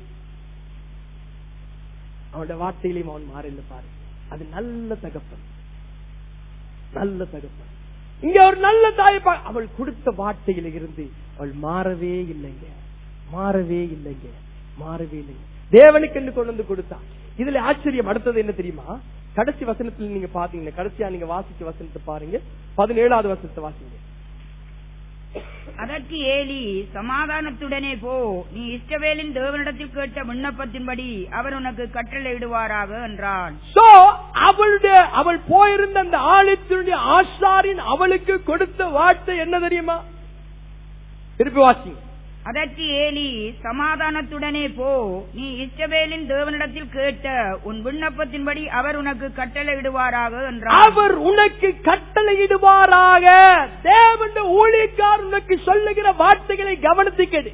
அவனுடைய வார்த்தையிலையும் அவன் மாறில்ல பாரு அது நல்ல தகப்பன் நல்ல தகப்பன் இங்க ஒரு நல்ல தாய் அவள் கொடுத்த வார்த்தையில இருந்து அவள் மாறவே இல்லைங்க மாறவே இல்லைங்க மாறவே இல்லைங்க தேவனுக்கு என்று கொண்டு வந்து கொடுத்தான் இதுல ஆச்சரியம் அடுத்தது என்ன தெரியுமா கடைசி வசனத்துல நீங்க பாத்தீங்கன்னா கடைசியா நீங்க வாசிச்ச வசனத்தை பாருங்க பதினேழாவது வசனத்தை வாசிங்க அதற்கு ஏலி சமாதானத்துடனே போ நீ இஷ்டவேலின் தேவனிடத்தில் கேட்ட விண்ணப்பத்தின்படி அவர் உனக்கு கட்டளையிடுவாராக என்றான் சோ அவளுடைய அவள் போயிருந்த அந்த ஆலயத்தினுடைய ஆசாரின் அவளுக்கு கொடுத்த வார்த்தை என்ன தெரியுமா திருப்பி வாசிங்க அதற்கு ஏலி சமாதானத்துடனே போ நீ இஷ்டவேலின் தேவனிடத்தில் கேட்ட உன் விண்ணப்பத்தின்படி அவர் உனக்கு கட்டளையிடுவாராக என்றான் அவர் உனக்கு கட்டளையிடுவாராக தேவன் ஊழியக்கார் உனக்கு சொல்லுகிற வார்த்தைகளை கவனித்து கேடு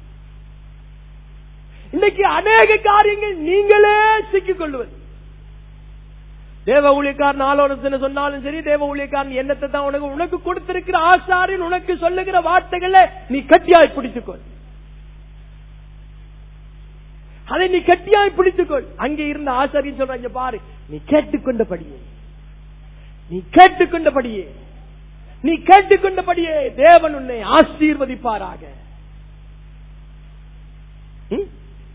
இன்னைக்கு அநேக காரியங்கள் நீங்களே சிக்கிக் கொள்வது தேவ ஊழியக்காரன் ஆலோசனை சொன்னாலும் சரி தேவ ஊழியக்காரன் எண்ணத்தை தான் உனக்கு உனக்கு கொடுத்திருக்கிற ஆசாரின் உனக்கு சொல்லுகிற வார்த்தைகளை நீ கட்டியாய் பிடித்துக்கொள் அதை நீ கட்டியாய் பிடித்துக்கொள் அங்கே இருந்த ஆசாரியன் சொல்றாங்க பாரு நீ கேட்டுக்கொண்டபடியே நீ கேட்டுக்கொண்டபடியே நீ கேட்டுக்கொண்டபடியே தேவன் உன்னை ஆசீர்வதிப்பாராக ம்?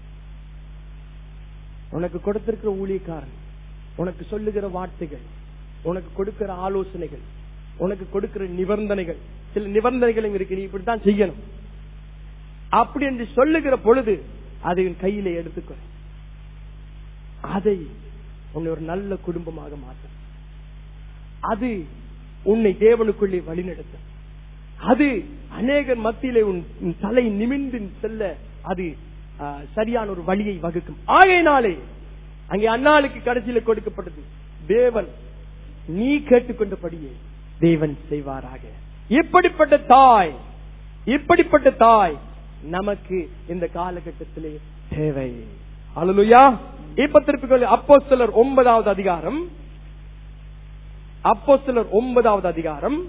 உனக்கு கொடுத்திருக்கிற ஊழியக்காரன் உனக்கு சொல்லுகிற வார்த்தைகள் உனக்கு கொடுக்கிற ஆலோசனைகள் உனக்கு கொடுக்கிற நிபந்தனைகள் சில நிபந்தனைகளும் இருக்கு நீ இப்படித்தான் செய்யணும் அப்படி என்று சொல்லுகிற பொழுது அதை உன் கையில எடுத்துக்கொ அதை உன்னை ஒரு நல்ல குடும்பமாக மாற்றும் அது உன்னை தேவனுக்குள்ளே வழிநடத்தும் அது அநேகர் மத்தியிலே உன் உன் தலை நிமிந்து செல்ல அது ஆ, சரியான ஒரு வழியை வகுக்கும் ஆகையினாலே அங்கே அன்னாளுக்கு கடைசியில கொடுக்கப்பட்டது தேவன் நீ கேட்டுக்கொண்டபடியே தேவன் செய்வாராக இப்படிப்பட்ட தாய் இப்படிப்பட்ட தாய் நமக்கு இந்த காலகட்டத்திலே தேவை அலலுயா இப்ப திருப்பி அப்போ சிலர் ஒன்பதாவது அதிகாரம் அப்போ சிலர் ஒன்பதாவது அதிகாரம்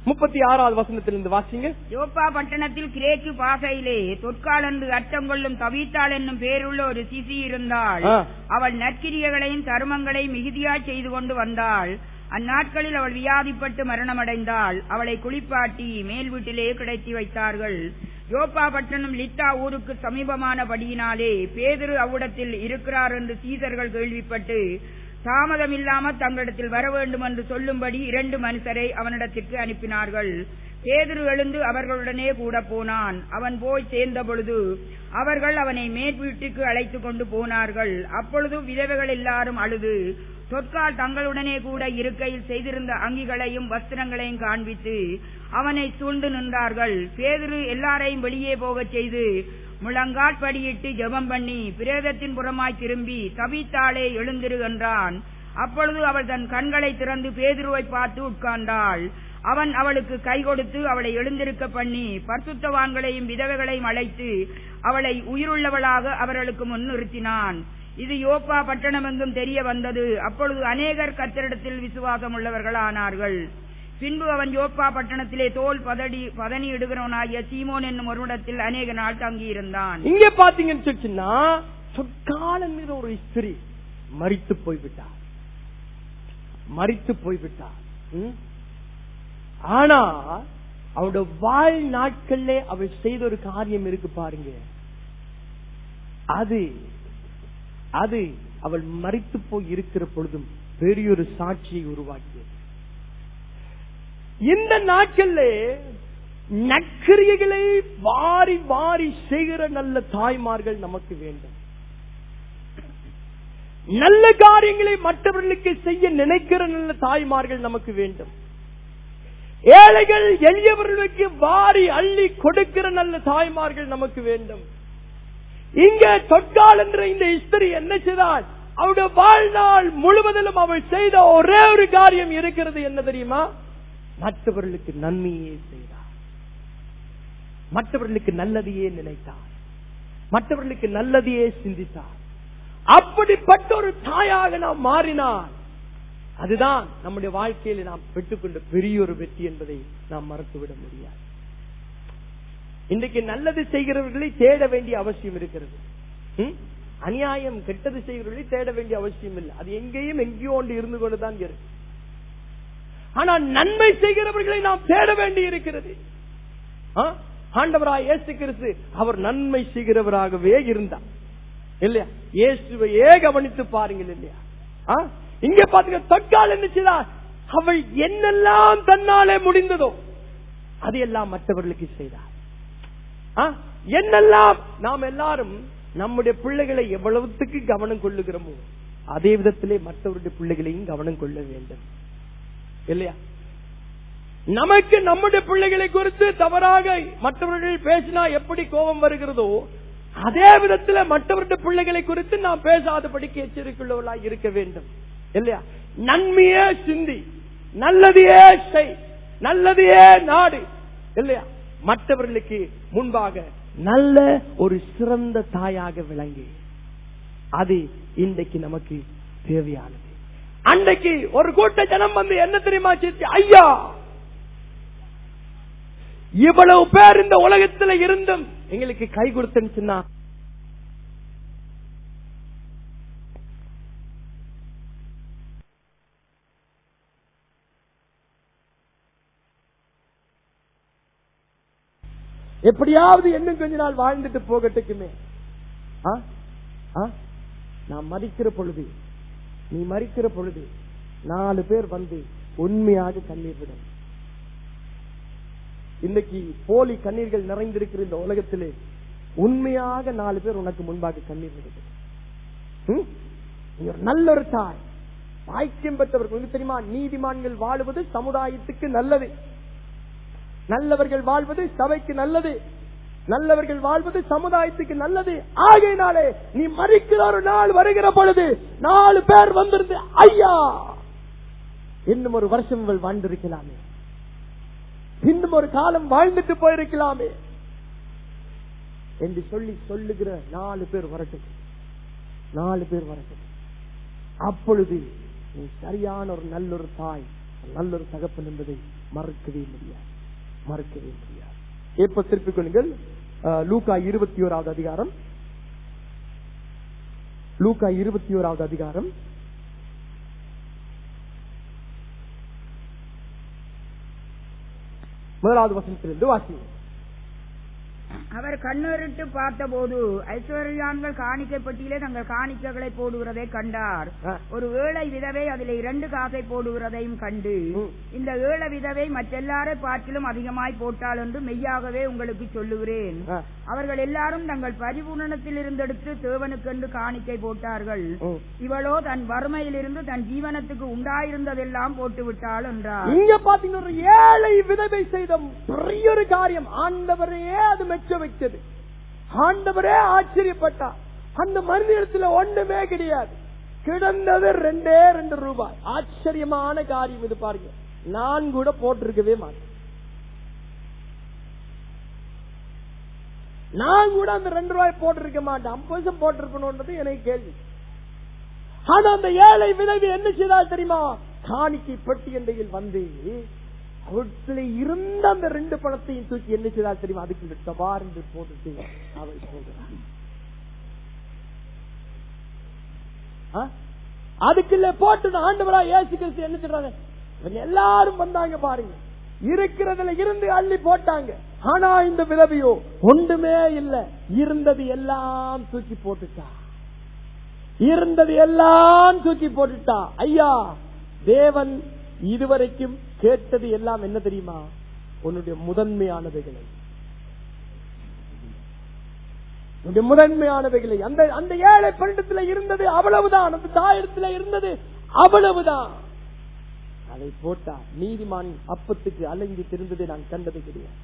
முப்பத்தி ஆறாவது வசனத்திலிருந்து வாசிங்க யோப்பா பட்டணத்தில் கிரேக்கு பாசையிலே தொற்கால் என்று அர்த்தம் கொள்ளும் தவித்தாள் என்னும் பேருள்ள ஒரு சிசி இருந்தாள் ஆ. அவள் நற்கிரியங்களையும் தருமங்களையும் மிகுதியாய் செய்து கொண்டு வந்தாள் அந்நாட்களில் அவள் வியாதிப்பட்டு மரணமடைந்தாள் அவளை குளிப்பாட்டி மேல் வீட்டிலே கிடத்தி வைத்தார்கள் யோப்பா பட்டணம் லித்தா ஊருக்கு சமீபமானபடியினாலே பேதுரு அவ்விடத்தில் இருக்கிறார் என்று சீசர்கள் கேள்விப்பட்டு தாமதமில்லாம தங்களிடத்தில் வர வேண்டும் என்று சொல்லும்படி இரண்டு மனுஷரை அவனிடத்திற்கு அனுப்பினார்கள் பேதுரு எழுந்து அவர்களுடனே கூட போனான் அவன் போய் சேர்ந்த பொழுது அவர்கள் அவனை மேற் வீட்டுக்கு அழைத்துக் கொண்டு போனார்கள் அப்பொழுது விதவைகள் எல்லாரும் அழுது தொற்கால் தங்களுடனே கூட இருக்கையில் செய்திருந்த அங்கிகளையும் வஸ்திரங்களையும் காண்பித்து அவனை சூழ்ந்து நின்றார்கள் பேதுரு எல்லாரையும் வெளியே போகச் செய்து முழங்கால் படியிட்டு ஜெபம் பண்ணி பிரேதத்தின் புறமாய் திரும்பி தவித்தாளே எழுந்திரு என்றான் அப்பொழுது அவள் தன் கண்களை திறந்து பேதுருவை பார்த்து உட்கார்ந்தாள் அவன் அவளுக்கு கை கொடுத்து அவளை எழுந்திருக்க பண்ணி பரிசுத்தவான்களையும் விதவைகளையும் அழைத்து அவளை உயிருள்ளவளாக அவர்களுக்கு முன் நிறுத்தினான் இது யோப்பா பட்டணமெங்கும் தெரிய வந்தது அப்பொழுது அநேகர் கத்தரிடத்தில் விசுவாசம் உள்ளவர்கள் ஆனார்கள் பின்பு அவன் யோப்பா பட்டணத்திலே தோல் பதடி பதனி இடுகிறவனாகிய சீமோன் என்னும் ஒருவிடத்தில் அநேக நாள் தங்கியிருந்தான் இங்க பாத்தீங்கன்னு சொல்லிச்சுன்னா சொற்காலம் மீது ஒரு ஸ்திரீ மறித்து போய்விட்டார் மறித்து போய்விட்டார் ம்? ஆனா அவளுடைய வாழ் நாட்கள்ல அவள் செய்த ஒரு காரியம் இருக்கு பாருங்க அது அது அவள் மறித்து போய் இருக்கிற பொழுதும் பெரியொரு சாட்சியை உருவாக்கியது இந்த நாட்கள்ல நற்கிரியைகளை வாரி வாரி செய்கிற நல்ல தாய்மார்கள் நமக்கு வேண்டும் நல்ல காரியங்களை மற்றவர்களுக்கு செய்ய நினைக்கிற நல்ல தாய்மார்கள் நமக்கு வேண்டும் ஏழைகள் எளியவர்களுக்கு வாரி அள்ளி கொடுக்கிற நல்ல தாய்மார்கள் நமக்கு வேண்டும் இங்க தொட்டால் என்ற இந்த இஸ்திரி என்ன செய்தால் அவருடைய வாழ்நாள் முழுவதிலும் அவள் செய்த ஒரே ஒரு காரியம் இருக்கிறது என்ன தெரியுமா மற்றவர்களுக்கு நன்மையே செய்தார் மற்றவர்களுக்கு நல்லதையே நினைத்தார் மற்றவர்களுக்கு நல்லதையே சிந்தித்தார் அப்படிப்பட்ட ஒரு தாயாக நாம் மாறினால் அதுதான் நம்முடைய வாழ்க்கையில் நாம் பெற்றுக்கொண்ட பெரிய ஒரு வெற்றி என்பதை நாம் மறந்துவிட முடியாது இன்றைக்கு நல்லது செய்கிறவர்களை தேட வேண்டிய அவசியம் இருக்கிறது ம்? அநியாயம் கெட்டது செய்கிறவர்களை தேட வேண்டிய அவசியம் இல்லை அது எங்கேயும் எங்கேயோ ஒன்று இருந்து கொண்டுதான் இருக்கு ஆனா நன்மை செய்கிறவர்களை நாம் தேட வேண்டி இருக்கிறது ஆ? ஆண்டவராய் இயேசு கிறிஸ்து அவர் நன்மை செய்கிறவராகவே இருந்தார் இல்லையா இயேசுவையே கவனித்து பாருங்கள் இல்லையா ஆ? இங்க பாத்தீங்க தொற்கால் என்ன செய்தார் அவள் என்னெல்லாம் தன்னாலே முடிந்ததோ அதையெல்லாம் மற்றவர்களுக்கு செய்தார் ஆ? என்னெல்லாம் நாம் எல்லாரும் நம்முடைய பிள்ளைகளை எவ்வளவுத்துக்கு கவனம் கொள்ளுகிறோமோ அதே விதத்திலே மற்றவருடைய பிள்ளைகளையும் கவனம் கொள்ள வேண்டும் இல்லையா நமக்கு நம்முடைய பிள்ளைகளை குறித்து தவறாக மற்றவர்கள் பேசினா எப்படி கோபம் வருகிறதோ அதே விதத்துல மற்றவருடைய பிள்ளைகளை குறித்து நாம் பேசாதபடிக்கு எச்சரிக்கையுள்ளவர்களாக இருக்க வேண்டும் இல்லையா நன்மையே சிந்தி நல்லதையே செய் நல்லதையே நாடு இல்லையா மற்றவர்களுக்கு முன்பாக நல்ல ஒரு சிறந்த தாயாக விளங்கி அது இன்றைக்கு நமக்கு தேவையானது அன்றைக்கு ஒரு கூட்ட ஜனம் வந்து என்ன தெரியுமா செய்து ஐயா இவ்வளவு பேர் இந்த உலகத்துல இருந்தும் எங்களுக்கு கை கொடுத்தேன்னு சொன்னா எப்படியாவது இன்னும் கொஞ்ச நாள் வாழ்ந்துட்டு போகட்டுக்குமே ஆ? ஆ? நான் மறிக்கிற பொழுது நீ மறிக்கிற பொழுது நாலு பேர் வந்து உண்மையாக கண்ணீர் விடும் இன்னைக்கு போலி கண்ணீர்கள் நிறைந்திருக்கிற இந்த உலகத்திலே உண்மையாக நாலு பேர் உனக்கு முன்பாக கண்ணீர் விடுது ம்? நீ ஒரு நல்ல ஒரு தாய் பாய்க்கியம் பெற்றவர்கள் உங்களுக்கு தெரியுமா நீதிமான்கள் வாழுவது சமுதாயத்துக்கு நல்லது நல்லவர்கள் வாழ்வது சபைக்கு நல்லது நல்லவர்கள் வாழ்வது சமுதாயத்துக்கு நல்லது ஆகையினாலே நீ மறிக்கிற ஒரு நாள் வருகிற பொழுது நாலு பேர் வந்திருந்து ஐயா இன்னும் ஒரு வருஷம் இவள் வாழ்ந்திருக்கலாமே இன்னும் ஒரு காலம் வாழ்ந்துட்டு போயிருக்கலாமே என்று சொல்லி சொல்லுகிற நாலு பேர் வரட்டும் நாலு பேர் வரட்டும் அப்பொழுது நீ சரியான ஒரு நல்ல ஒரு தாய் நல்ல ஒரு தகப்பன் என்பதை மறக்கவே முடியாது மறக்கவே முடியாது எப்ப திருப்பிக் கொள்ளுங்கள் அஹ், லூக்கா இருபத்தி ஓராவது அதிகாரம் லூக்கா இருபத்தி ஓராவது அதிகாரம் முதலாவது வசனத்திலிருந்து வாசிங்க அவர் கண்ணறிட்டு பார்த்தபோது ஐஸ்வர்யான்கள் காணிக்கை பெட்டியிலே தங்கள் காணிக்கைகளை போடுகிறதை கண்டார் ஆ. ஒரு ஏழை விதவை அதில் இரண்டு காசை போடுகிறதையும் கண்டு ம். இந்த ஏழை விதவை மற்றெல்லாரை பார்க்கிலும் அதிகமாய் போட்டாள் என்று மெய்யாகவே உங்களுக்கு சொல்லுகிறேன் ஆ. அவர்கள் எல்லாரும் தங்கள் பரிபூரணத்தில் இருந்தெடுத்து தேவனுக்கென்று காணிக்கை போட்டார்கள் ம். இவளோ தன் வறுமையிலிருந்து தன் ஜீவனத்துக்கு உண்டாயிருந்ததெல்லாம் போட்டு விட்டாள் என்றார் இங்க பாத்தீங்கன்னா ஒரு ஏழை விதவை செய்த பெரிய ஒரு காரியம் ஆண்டவரே அது மெச்ச வைத்தது ஆண்டவரே ஆச்சரியப்பட்டா அந்த மனிதத்துல ஒண்ணுமே கிடையாது கிடந்தது ரெண்டே ரெண்டு ரூபாய் ஆச்சரியமான காரியம் இது பாருங்க நான் கூட போட்டிருக்கவே மாட்டேன் நான் கூட அந்த ரெண்டு ரூபாய் போட்டிருக்க மாட்டேன் ஐம்பது வருஷம் போட்டிருக்கணும்ன்றது எனக்கு கேள்வி ஆனா அந்த ஏழை விதவி என்ன செய்தால் தெரியுமா காணிக்கை பெட்டி எண்டையில் வந்து அவற்றில் இருந்த அந்த ரெண்டு பணத்தையும் தூக்கி என்ன செய்தால் தெரியுமா அதுக்கு டபார் என்று போட்டுட்டு அவள் போகிறாள் ஆ? அதுக்குள்ள போட்டு ஆண்டவரா இயேசு கிறிஸ்து என்ன சொல்றாங்க இவங்க எல்லாரும் வந்தாங்க பாருங்க இருக்கிறதுல இருந்து அள்ளி போட்டாங்க ஆனா இந்த விதவியோ ஒன்றுமே இல்ல இருந்தது எல்லாம் தூக்கி போட்டுட்டா இருந்தது எல்லாம் தூக்கி போட்டுட்டா ஐயா தேவன் இதுவரைக்கும் கேட்டது எல்லாம் என்ன தெரியுமா உன்னுடைய முதன்மையானவைகளை உன்னுடைய முதன்மையானவைகளை அந்த அந்த ஏழை பெண்ணிடத்துல இருந்தது அவ்வளவுதான் அந்த தாயிடத்துல இருந்தது அவ்வளவுதான் அதை போட்டா நீதிமான் அப்பத்துக்கு அலங்கி திருந்ததை நான் கண்டது கிடையாது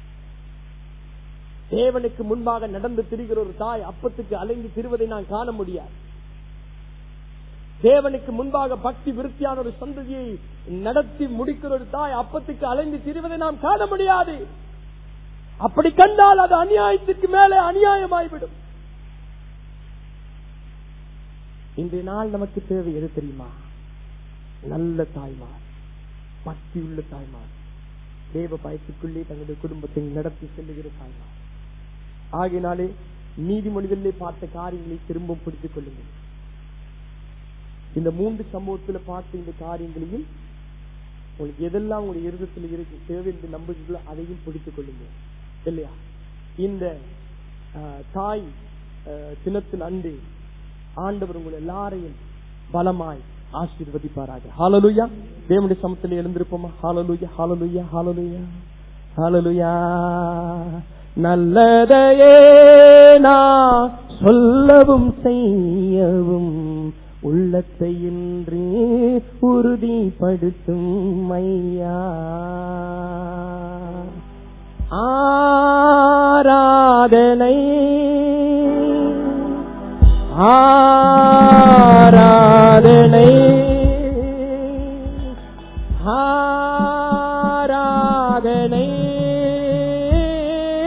தேவனுக்கு முன்பாக நடந்து திரிகிற ஒரு தாய் அப்பத்துக்கு அலங்கி திரிவதை நான் காண முடியாது தேவனுக்கு முன்பாக பக்தி விருத்தியான ஒரு சந்ததியை நடத்தி முடிக்கிற ஒரு தாய் அப்பத்துக்கு அலைந்து திரிவதை நாம் காண முடியாது அப்படி கண்டால் அது அநியாயத்திற்கு மேலே அநியாயமாய்விடும் இன்றைய நாள் நமக்கு தேவை எது தெரியுமா நல்ல தாய்மார் பக்தி உள்ள தாய்மார் தேவ பயத்துக்குள்ளே தங்களுடைய குடும்பத்தை நடத்தி செல்லுகிற தாய்மார் ஆகினாலே நீதிமொழிகளிலே பார்த்த காரியங்களை திரும்ப பிடித்துக் கொள்ளுங்கள் இந்த மூன்று சம்பவத்துல பார்த்த இந்த காரியங்களையும் உங்களுக்கு எதெல்லாம் உங்களுடைய இருதத்தில் இருக்கு தேவை என்று நம்புகிறீர்களோ அதையும் பிடித்துக் கொள்ளுங்க இல்லையா இந்த ஆஹ், தாய் ஆஹ், தினத்தின் அன்று ஆண்டவர் உங்கள் எல்லாரையும் பலமாய் ஆசீர்வதிப்பாராக ஹாலலுயா தேவனுடைய சமத்தில் எழுந்திருப்போமா ஹாலலுயா ஹாலலுயா ஹாலலுயா ஹாலலுயா நல்லதையே நான் சொல்லவும் செய்யவும் உள்ளத்தை இன்று உறுதிப்படுத்தும் ஐயா ஆராதனை ஆராதனை ஆராதனை